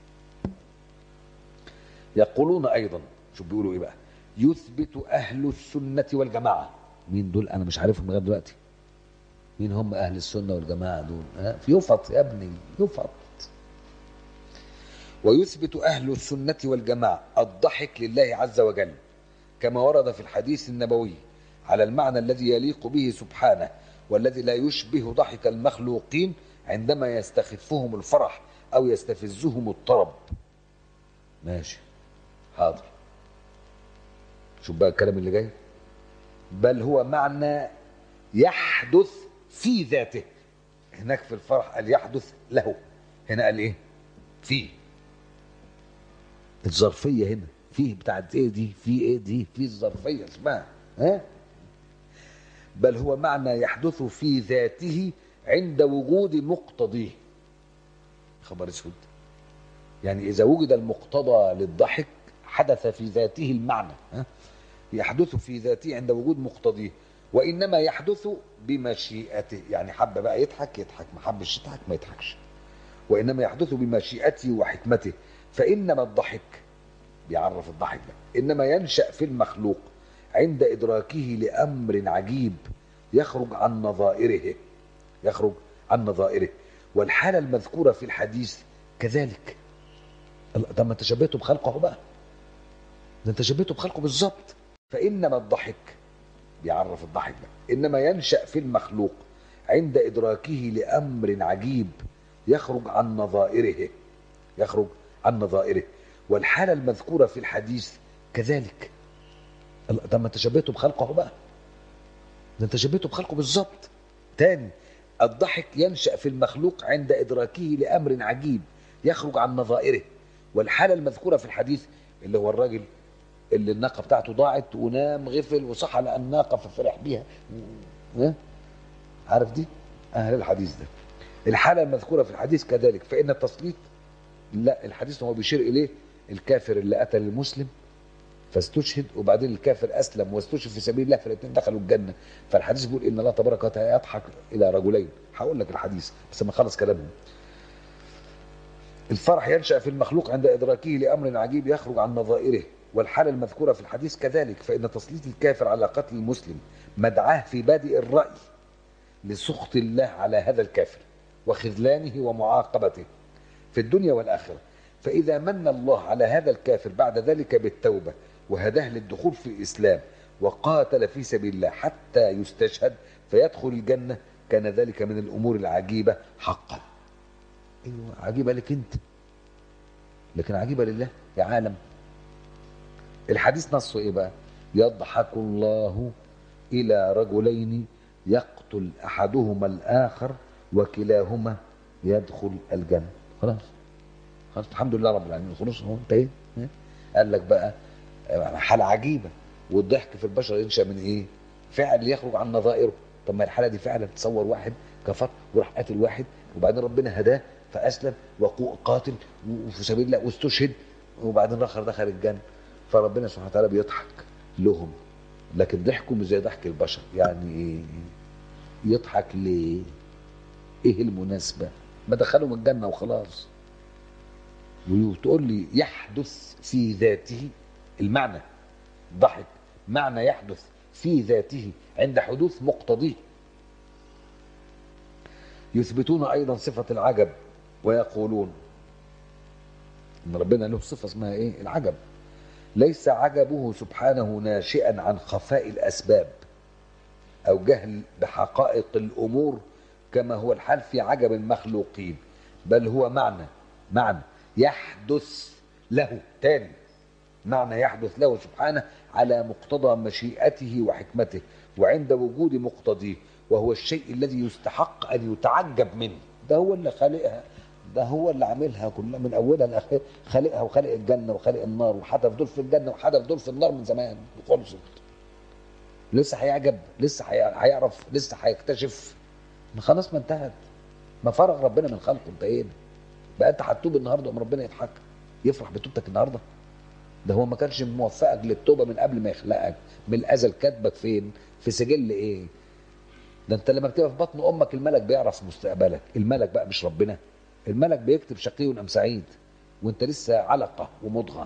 يقولون أيضا شوف بيقولوا إيه بقى يثبت أهل السنة والجماعة مين دول أنا مش عارفهم لغاية دلوقتي مين هم أهل السنة والجماعة دول ها؟ يفط يا ابني يفط ويثبت أهل السنة والجماعة الضحك لله عز وجل كما ورد في الحديث النبوي على المعنى الذي يليق به سبحانه والذي لا يشبه ضحك المخلوقين عندما يستخفهم الفرح أو يستفزهم الطرب ماشي حاضر شوف بقى الكلام اللي جاي بل هو معنى يحدث في ذاته هناك في الفرح قال يحدث له هنا قال ايه فيه الظرفية هنا فيه بتاعت ايه دي في ايه دي في الظرفية اسمها ها بل هو معنى يحدث في ذاته عند وجود مقتضيه خبر اسود يعني اذا وجد المقتضى للضحك حدث في ذاته المعنى ها يحدث في ذاته عند وجود مقتضيه وانما يحدث بمشيئته يعني حب بقى يضحك يضحك ما حبش يضحك ما يضحكش وانما يحدث بمشيئته وحكمته فانما الضحك بيعرف الضحك ده انما ينشا في المخلوق عند ادراكه لامر عجيب يخرج عن نظائره يخرج عن نظائره والحاله المذكوره في الحديث كذلك الله، طب ما انت شبهته بخلقه بقى ده انت شبهته بخلقه بالظبط فانما الضحك بيعرف الضحك ده انما ينشا في المخلوق عند ادراكه لامر عجيب يخرج عن نظائره يخرج عن نظائره والحاله المذكوره في الحديث كذلك الله، طب ما انت شبهته بخلقه بقى ده انت شبهته بخلقه بالظبط تاني الضحك ينشا في المخلوق عند ادراكه لامر عجيب يخرج عن نظائره والحاله المذكوره في الحديث اللي هو الراجل اللي الناقه بتاعته ضاعت ونام غفل وصحى لقى الناقه ففرح بيها ها؟ عارف دي اهل الحديث ده الحاله المذكوره في الحديث كذلك فان التسليط لا الحديث هو بيشير اليه الكافر اللي قتل المسلم فاستشهد وبعدين الكافر اسلم واستشهد في سبيل الله فالاثنين دخلوا الجنه فالحديث بيقول ان الله تبارك وتعالى يضحك الى رجلين هقول لك الحديث بس ما خلص كلامهم الفرح ينشا في المخلوق عند ادراكه لامر عجيب يخرج عن نظائره والحاله المذكوره في الحديث كذلك فان تسليط الكافر على قتل المسلم مدعاه في بادئ الراي لسخط الله على هذا الكافر وخذلانه ومعاقبته في الدنيا والاخره فاذا من الله على هذا الكافر بعد ذلك بالتوبه وهداه للدخول في الاسلام وقاتل في سبيل الله حتى يستشهد فيدخل الجنه كان ذلك من الامور العجيبه حقا ايوه عجيبه لك انت لكن عجيبه لله يا عالم الحديث نصه ايه بقى يضحك الله الى رجلين يقتل احدهما الاخر وكلاهما يدخل الجنه خلاص خلاص الحمد لله رب العالمين خلاص هو انت ايه ها؟ قال لك بقى آه، حاله عجيبه والضحك في البشر ينشا من ايه فعل يخرج عن نظائره طب ما الحاله دي فعلا تصور واحد كفر وراح قاتل واحد وبعدين ربنا هداه فاسلم وقاتل وفي سبيل الله واستشهد وبعدين الاخر دخل الجنه فربنا سبحانه وتعالى بيضحك لهم لكن ضحكوا مش زي ضحك البشر يعني ايه يضحك ليه ايه المناسبه ما دخلهم الجنه وخلاص وتقول لي يحدث في ذاته المعنى ضحك معنى يحدث في ذاته عند حدوث مقتضيه يثبتون ايضا صفه العجب ويقولون ان ربنا له صفه اسمها ايه العجب ليس عجبه سبحانه ناشئا عن خفاء الاسباب او جهل بحقائق الامور كما هو الحال في عجب المخلوقين بل هو معنى معنى يحدث له تاني معنى يحدث له سبحانه على مقتضى مشيئته وحكمته وعند وجود مقتضيه وهو الشيء الذي يستحق ان يتعجب منه ده هو اللي خالقها ده هو اللي عاملها كلها من اولها لاخرها خالقها وخالق الجنه وخالق النار وحدف دول في الجنه وحدف دول في النار من زمان وخلصت لسه هيعجب لسه هي- هيعرف لسه هيكتشف ما خلاص ما انتهت ما فرغ ربنا من خلقه انتهينا بقى انت هتتوب النهارده وما ربنا يضحك يفرح بتوبتك النهارده ده هو ما كانش موفقك للتوبه من قبل ما يخلقك من الازل كاتبك فين في سجل ايه ده انت لما بتبقى في بطن امك الملك بيعرف مستقبلك الملك بقى مش ربنا الملك بيكتب شقي ام سعيد وانت لسه علقه ومضغه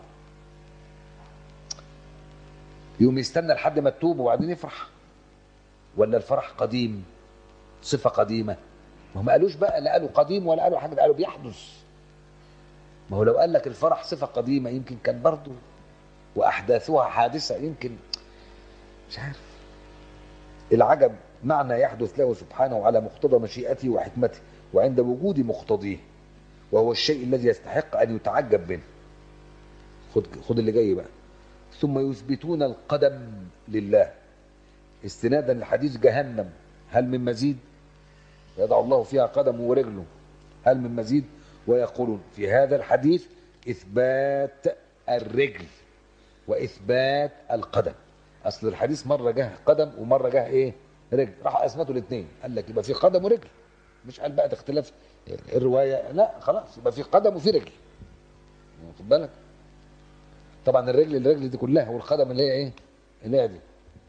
يوم يستنى لحد ما تتوب وبعدين يفرح ولا الفرح قديم صفه قديمه ما هم قالوش بقى لا قالوا قديم ولا قالوا حاجه ده قالوا بيحدث ما هو لو قال لك الفرح صفه قديمه يمكن كان برضه واحداثها حادثه يمكن مش عارف العجب معنى يحدث له سبحانه على مقتضى مشيئته وحكمته وعند وجود مقتضيه وهو الشيء الذي يستحق ان يتعجب منه خد خد اللي جاي بقى ثم يثبتون القدم لله استنادا لحديث جهنم هل من مزيد يضع الله فيها قدمه ورجله هل من مزيد ويقولون في هذا الحديث اثبات الرجل واثبات القدم اصل الحديث مره جه قدم ومره جه ايه رجل راح اثبتوا الاثنين قال لك يبقى في قدم ورجل مش قال بقى ده اختلاف الروايه لا خلاص يبقى في قدم وفي رجل واخد بالك طبعا الرجل الرجل دي كلها والقدم اللي هي ايه اللي هي دي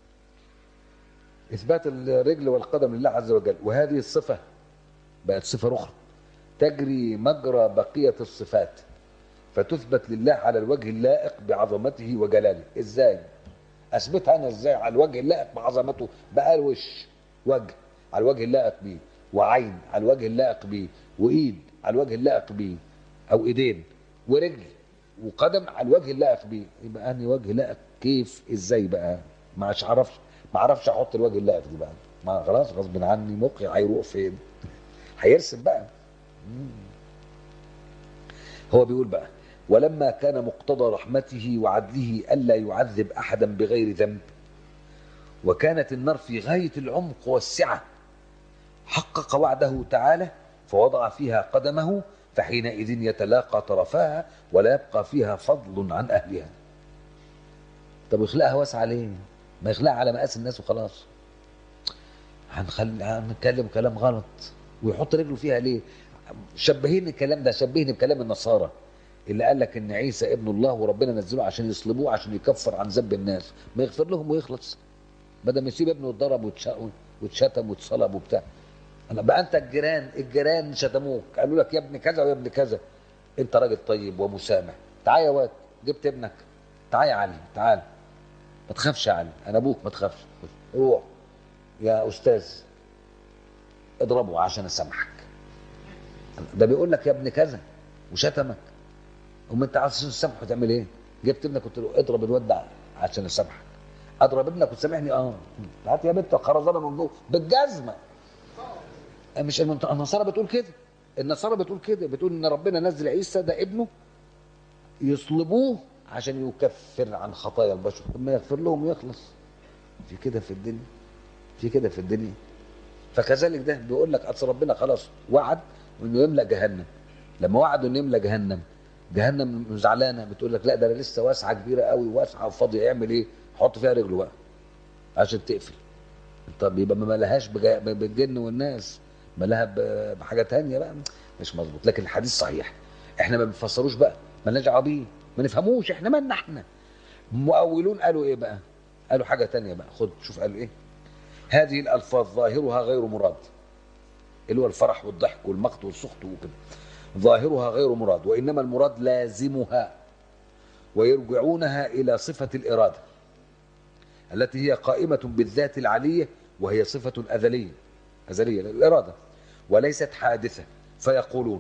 اثبات الرجل والقدم لله عز وجل وهذه الصفه بقت صفه اخرى تجري مجرى بقيه الصفات فتثبت لله على الوجه اللائق بعظمته وجلاله ازاي اثبتها انا ازاي على الوجه اللائق بعظمته بقى الوش وجه على الوجه اللائق بيه وعين على الوجه اللائق بيه وايد على الوجه اللائق بيه او ايدين ورجل وقدم على الوجه اللائق بيه يبقى انهي وجه لائق كيف ازاي بقى مش عرفش ما اعرفش احط الوجه اللائق دي بقى ما خلاص غصب عني مخي هيروح فين هيرسم بقى مم. هو بيقول بقى ولما كان مقتضى رحمته وعدله الا يعذب احدا بغير ذنب وكانت النار في غايه العمق والسعه حقق وعده تعالى فوضع فيها قدمه فحينئذ يتلاقى طرفاها ولا يبقى فيها فضل عن اهلها طب يخلقها واسعه ليه ما يخلقها على مقاس الناس وخلاص هنخلي هنتكلم كلام غلط ويحط رجله فيها ليه شبهيني الكلام ده شبهني بكلام النصارى اللي قال لك ان عيسى ابن الله وربنا نزله عشان يصلبوه عشان يكفر عن ذنب الناس ما يغفر لهم ويخلص بدل ما يسيب ابنه اتضرب واتشتم واتصلب وبتاع انا بقى انت الجيران الجيران شتموك قالوا لك يا ابن كذا ويا ابن كذا انت راجل طيب ومسامح تعال يا واد جبت ابنك تعال يا علي تعال ما تخافش يا علي انا ابوك ما تخافش روح يا استاذ اضربه عشان اسامحك ده بيقول لك يا ابن كذا وشتمك أم انت عايز تسامحه تعمل ايه؟ جبت ابنك قلت له اضرب الواد ده عشان اسامحك اضرب ابنك وتسامحني اه هات يا بنت خرزانه من جوه بالجزمه مش النصارى بتقول كده النصارى بتقول كده بتقول ان ربنا نزل عيسى ده ابنه يصلبوه عشان يكفر عن خطايا البشر ثم يغفر لهم ويخلص في كده في الدنيا في كده في الدنيا فكذلك ده بيقول لك اصل ربنا خلاص وعد انه يملا جهنم لما وعد انه يملا جهنم جهنم زعلانه بتقول لك لا ده انا لسه واسعه كبيره قوي واسعه وفاضيه يعمل ايه؟ حط فيها رجله بقى عشان تقفل طب يبقى ما ملهاش بالجن والناس ملاها بحاجه تانية بقى مش مظبوط لكن الحديث صحيح احنا ما بنفسروش بقى مالناش دعوه بيه ما نفهموش احنا مالنا احنا مؤولون قالوا ايه بقى قالوا حاجه تانية بقى خد شوف قالوا ايه هذه الالفاظ ظاهرها غير مراد اللي هو الفرح والضحك والمقت والسخط وكده ظاهرها غير مراد وانما المراد لازمها ويرجعونها الى صفه الاراده التي هي قائمه بالذات العليه وهي صفه ازليه ازليه الاراده وليست حادثه فيقولون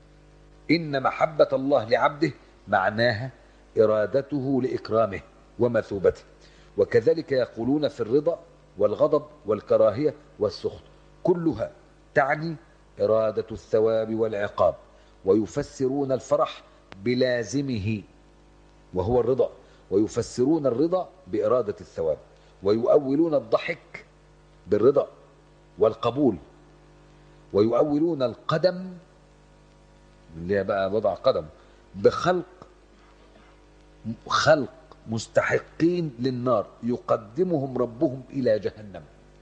ان محبه الله لعبده معناها ارادته لاكرامه ومثوبته وكذلك يقولون في الرضا والغضب والكراهيه والسخط كلها تعني اراده الثواب والعقاب ويفسرون الفرح بلازمه وهو الرضا ويفسرون الرضا باراده الثواب ويؤولون الضحك بالرضا والقبول ويؤولون القدم اللي هي بقى وضع قدم بخلق خلق مستحقين للنار يقدمهم ربهم الى جهنم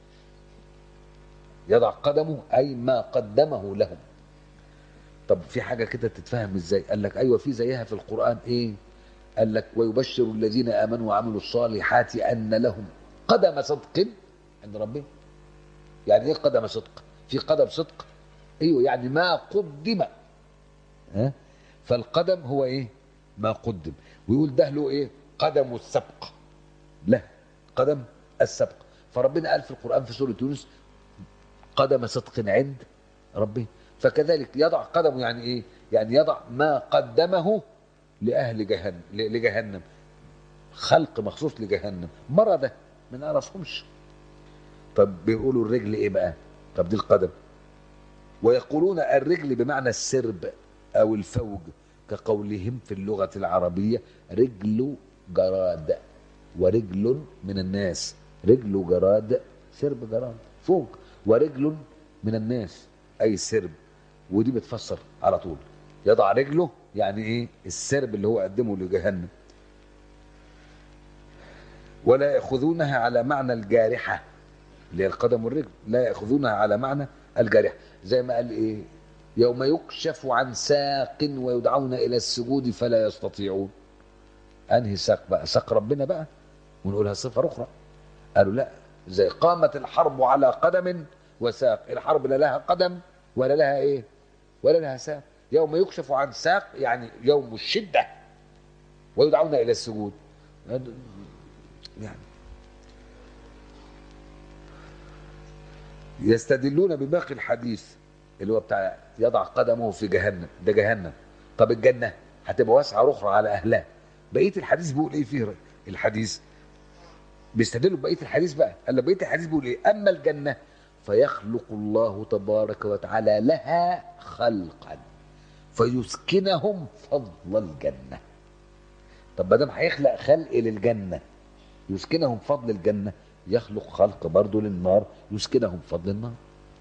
يضع قدمه اي ما قدمه لهم طب في حاجه كده تتفهم ازاي قال لك ايوه في زيها في القران ايه قال لك ويبشر الذين امنوا وعملوا الصالحات ان لهم قدم صدق عند ربهم يعني ايه قدم صدق في قدم صدق ايوه يعني ما قدم ها فالقدم هو ايه ما قدم ويقول ده له ايه قدم السبق له قدم السبق فربنا قال في القرآن في سورة يونس قدم صدق عند ربه فكذلك يضع قدمه يعني ايه يعني يضع ما قدمه لأهل جهنم لجهنم خلق مخصوص لجهنم مرضى ما نعرفهمش طب بيقولوا الرجل ايه بقى طب دي القدم ويقولون الرجل بمعنى السرب او الفوج كقولهم في اللغة العربية رجل جراد ورجل من الناس رجل جراد سرب جراد فوق ورجل من الناس اي سرب ودي بتفسر على طول يضع رجله يعني ايه السرب اللي هو قدمه لجهنم ولا ياخذونها على معنى الجارحه اللي هي القدم والرجل لا ياخذونها على معنى الجارحه زي ما قال ايه يوم يكشف عن ساق ويدعون الى السجود فلا يستطيعون انهي ساق بقى ساق ربنا بقى ونقولها صفه اخرى قالوا لا زي قامت الحرب على قدم وساق الحرب لا لها قدم ولا لها ايه ولا لها ساق يوم يكشف عن ساق يعني يوم الشده ويدعون الى السجود يعني يستدلون بباقي الحديث اللي هو بتاع يضع قدمه في جهنم ده جهنم طب الجنه هتبقى واسعه اخرى على اهلها بقيه الحديث بيقول ايه فيه الحديث بيستدلوا بقيه الحديث بقى قال بقيه الحديث بيقول ايه اما الجنه فيخلق الله تبارك وتعالى لها خلقا فيسكنهم فضل الجنه طب ما دام هيخلق خلق للجنه يسكنهم فضل الجنه يخلق خلق برضه للنار يسكنهم فضل النار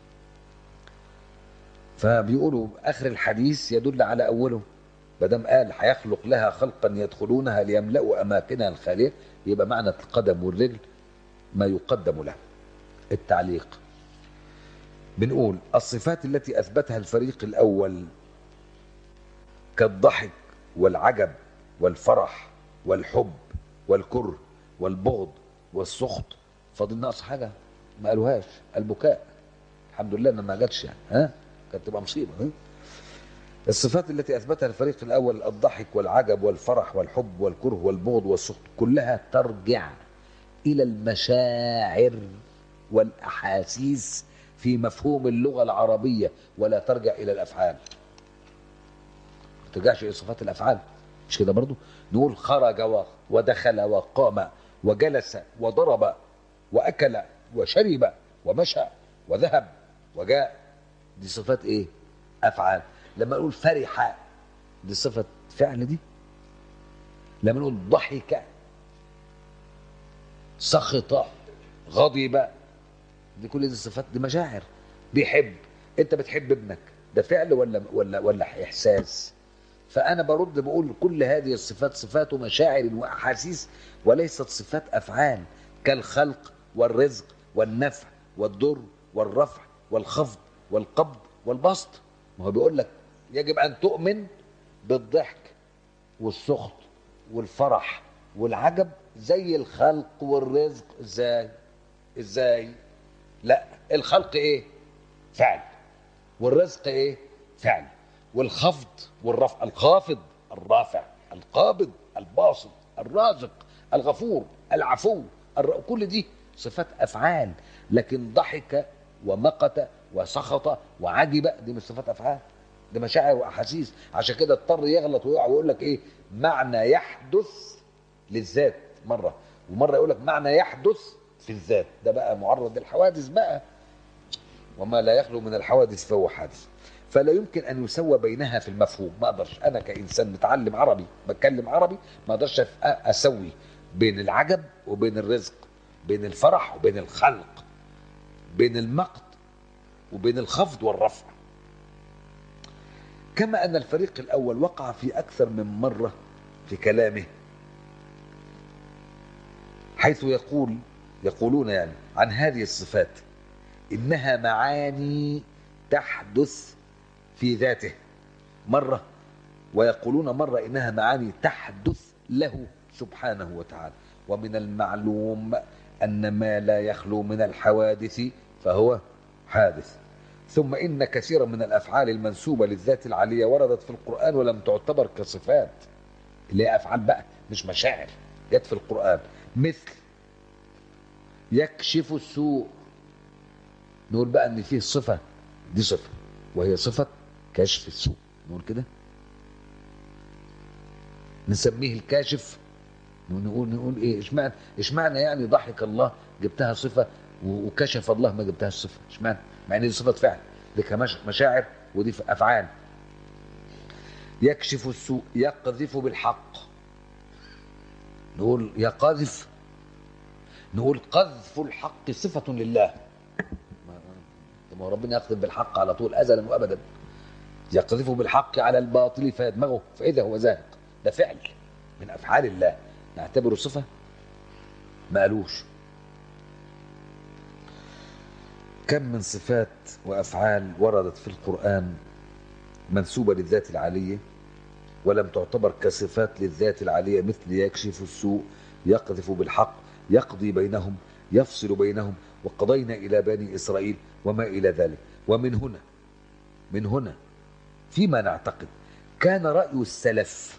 فبيقولوا اخر الحديث يدل على اوله ما دام قال هيخلق لها خلقا يدخلونها ليملأوا اماكنها الخاليه يبقى معنى القدم والرجل ما يقدم له التعليق بنقول الصفات التي اثبتها الفريق الاول كالضحك والعجب والفرح والحب والكره والبغض والسخط فاضل ناقص حاجه ما قالوهاش البكاء الحمد لله انها ما جاتش يعني ها كانت تبقى مصيبه ها الصفات التي اثبتها الفريق الاول الضحك والعجب والفرح والحب والكره والبغض والسخط كلها ترجع الى المشاعر والاحاسيس في مفهوم اللغه العربيه ولا ترجع الى الافعال ما ترجعش الى صفات الافعال مش كده برضو نقول خرج ودخل وقام وجلس وضرب واكل وشرب ومشى وذهب وجاء دي صفات ايه افعال لما نقول فرح دي صفه فعل دي لما نقول ضحك سخط غضب دي كل دي صفات دي مشاعر بيحب انت بتحب ابنك ده فعل ولا ولا ولا احساس فانا برد بقول كل هذه الصفات صفات مشاعر واحاسيس وليست صفات افعال كالخلق والرزق والنفع والضر والرفع والخفض والقبض والبسط ما هو بيقول لك يجب ان تؤمن بالضحك والسخط والفرح والعجب زي الخلق والرزق ازاي ازاي لا الخلق ايه فعل والرزق ايه فعل والخفض والرفع الخافض الرافع القابض الباسط الرازق الغفور العفو الر... كل دي صفات افعال لكن ضحك ومقت وسخط وعجب دي مش صفات افعال دي مشاعر واحاسيس عشان كده اضطر يغلط ويقع ويقول لك ايه معنى يحدث للذات مره ومره يقول لك معنى يحدث في الذات ده بقى معرض للحوادث بقى وما لا يخلو من الحوادث فهو حادث فلا يمكن ان يسوى بينها في المفهوم ما اقدرش انا كانسان متعلم عربي بتكلم عربي ما اقدرش اسوي بين العجب وبين الرزق بين الفرح وبين الخلق بين المقت وبين الخفض والرفع كما ان الفريق الاول وقع في اكثر من مره في كلامه حيث يقول يقولون يعني عن هذه الصفات انها معاني تحدث في ذاته مره ويقولون مره انها معاني تحدث له سبحانه وتعالى ومن المعلوم ان ما لا يخلو من الحوادث فهو حادث ثم إن كثيرا من الأفعال المنسوبة للذات العالية وردت في القرآن ولم تعتبر كصفات اللي هي أفعال بقى مش مشاعر جت في القرآن مثل يكشف السوء نقول بقى ان فيه صفة دي صفة وهي صفة كشف السوء نقول كده نسميه الكاشف ونقول نقول ايه اشمعنى اشمعنى يعني ضحك الله جبتها صفة و- وكشف الله ما جبتهاش صفة اشمعنى مع ان دي صفة فعل دي كمش- مشاعر ودي ف- افعال يكشف السوء يقذف بالحق نقول يقذف نقول قذف الحق صفة لله ما- طب ما هو ربنا يقذف بالحق على طول أزلا وأبدا يقذف بالحق على الباطل فيدمغه فإذا هو زاهق ده فعل من أفعال الله نعتبره صفة ما قالوش كم من صفات وأفعال وردت في القرآن منسوبة للذات العالية ولم تعتبر كصفات للذات العالية مثل يكشف السوء يقذف بالحق يقضي بينهم يفصل بينهم وقضينا إلى بني إسرائيل وما إلى ذلك ومن هنا من هنا فيما نعتقد كان رأي السلف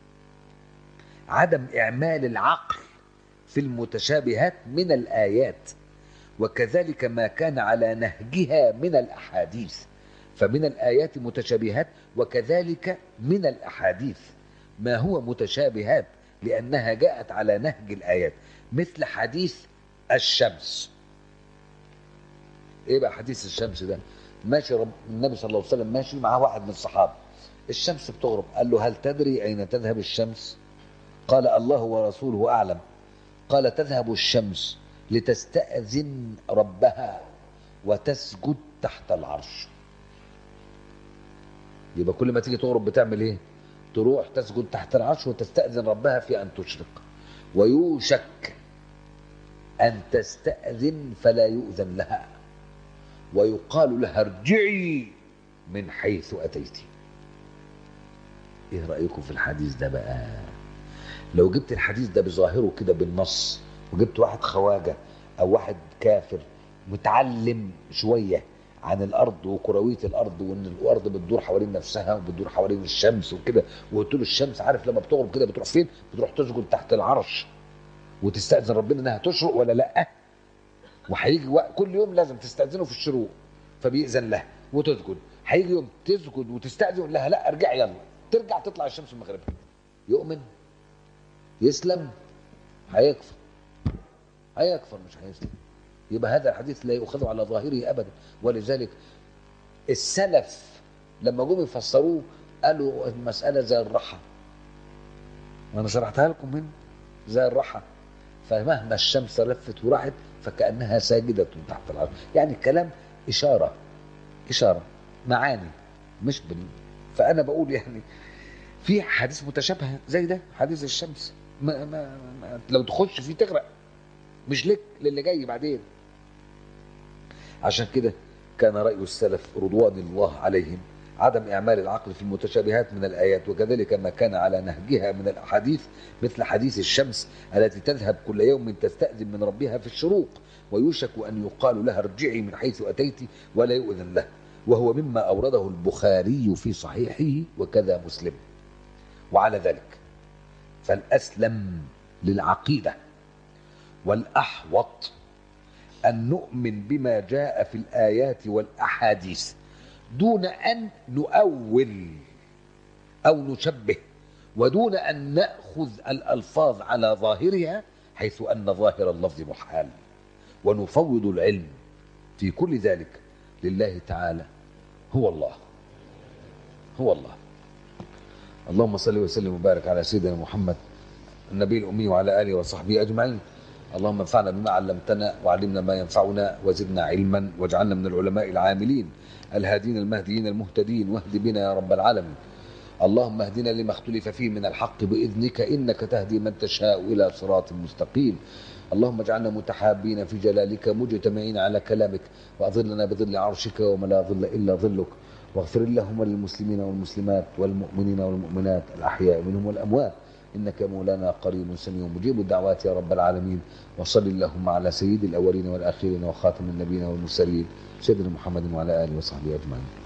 عدم إعمال العقل في المتشابهات من الآيات وكذلك ما كان على نهجها من الأحاديث فمن الآيات متشابهات وكذلك من الأحاديث ما هو متشابهات لأنها جاءت على نهج الآيات مثل حديث الشمس ايه بقى حديث الشمس ده ماشي رب النبي صلى الله عليه وسلم ماشي معاه واحد من الصحابه الشمس بتغرب قال له هل تدري اين تذهب الشمس قال الله ورسوله اعلم قال تذهب الشمس لتستأذن ربها وتسجد تحت العرش يبقى كل ما تيجي تغرب بتعمل ايه تروح تسجد تحت العرش وتستأذن ربها في ان تشرق ويوشك ان تستأذن فلا يؤذن لها ويقال لها ارجعي من حيث اتيت ايه رايكم في الحديث ده بقى لو جبت الحديث ده بظاهره كده بالنص وجبت واحد خواجه او واحد كافر متعلم شويه عن الارض وكرويه الارض وان الارض بتدور حوالين نفسها وبتدور حوالين الشمس وكده وقلت له الشمس عارف لما بتغرب كده بتروح فين؟ بتروح تسجد تحت العرش وتستاذن ربنا انها تشرق ولا لا؟ وهيجي وقت كل يوم لازم تستاذنه في الشروق فبيأذن لها وتسجد هيجي يوم تسجد وتستاذن يقول لها لا ارجعي يلا ترجع تطلع الشمس من مغربها يؤمن يسلم هيكفر هيكفر مش هيسلم يبقى هذا الحديث لا يؤخذ على ظاهره ابدا ولذلك السلف لما جم يفسروه قالوا المساله زي الرحى وانا شرحتها لكم هنا زي الرحى فمهما الشمس لفت وراحت فكانها ساجده تحت العرش يعني الكلام اشاره اشاره معاني مش بال... فانا بقول يعني في حديث متشابهه زي ده حديث الشمس ما ما ما لو تخش فيه تغرق مش لك للي جاي بعدين عشان كده كان رأي السلف رضوان الله عليهم عدم إعمال العقل في المتشابهات من الآيات وكذلك ما كان على نهجها من الأحاديث مثل حديث الشمس التي تذهب كل يوم تستأذن من ربها في الشروق ويوشك أن يقال لها ارجعي من حيث أتيت ولا يؤذن له وهو مما أورده البخاري في صحيحه وكذا مسلم وعلى ذلك فالأسلم للعقيدة والأحوط أن نؤمن بما جاء في الآيات والأحاديث دون أن نؤول أو نشبه ودون أن نأخذ الألفاظ على ظاهرها حيث أن ظاهر اللفظ محال ونفوض العلم في كل ذلك لله تعالى هو الله هو الله اللهم صل وسلم وبارك على سيدنا محمد النبي الأمي وعلى آله وصحبه أجمعين اللهم انفعنا بما علمتنا وعلمنا ما ينفعنا وزدنا علما واجعلنا من العلماء العاملين الهادين المهديين المهتدين واهد بنا يا رب العالمين اللهم اهدنا لما اختلف فيه من الحق بإذنك إنك تهدي من تشاء إلى صراط مستقيم اللهم اجعلنا متحابين في جلالك مجتمعين على كلامك وأظلنا بظل عرشك وما لا ظل إلا ظلك واغفر اللهم للمسلمين والمسلمات والمؤمنين والمؤمنات الأحياء منهم والأموات إنك يا مولانا قريب سميع مجيب الدعوات يا رب العالمين وصل اللهم على سيد الأولين والآخرين وخاتم النبيين والمرسلين سيدنا محمد وعلى آله وصحبه أجمعين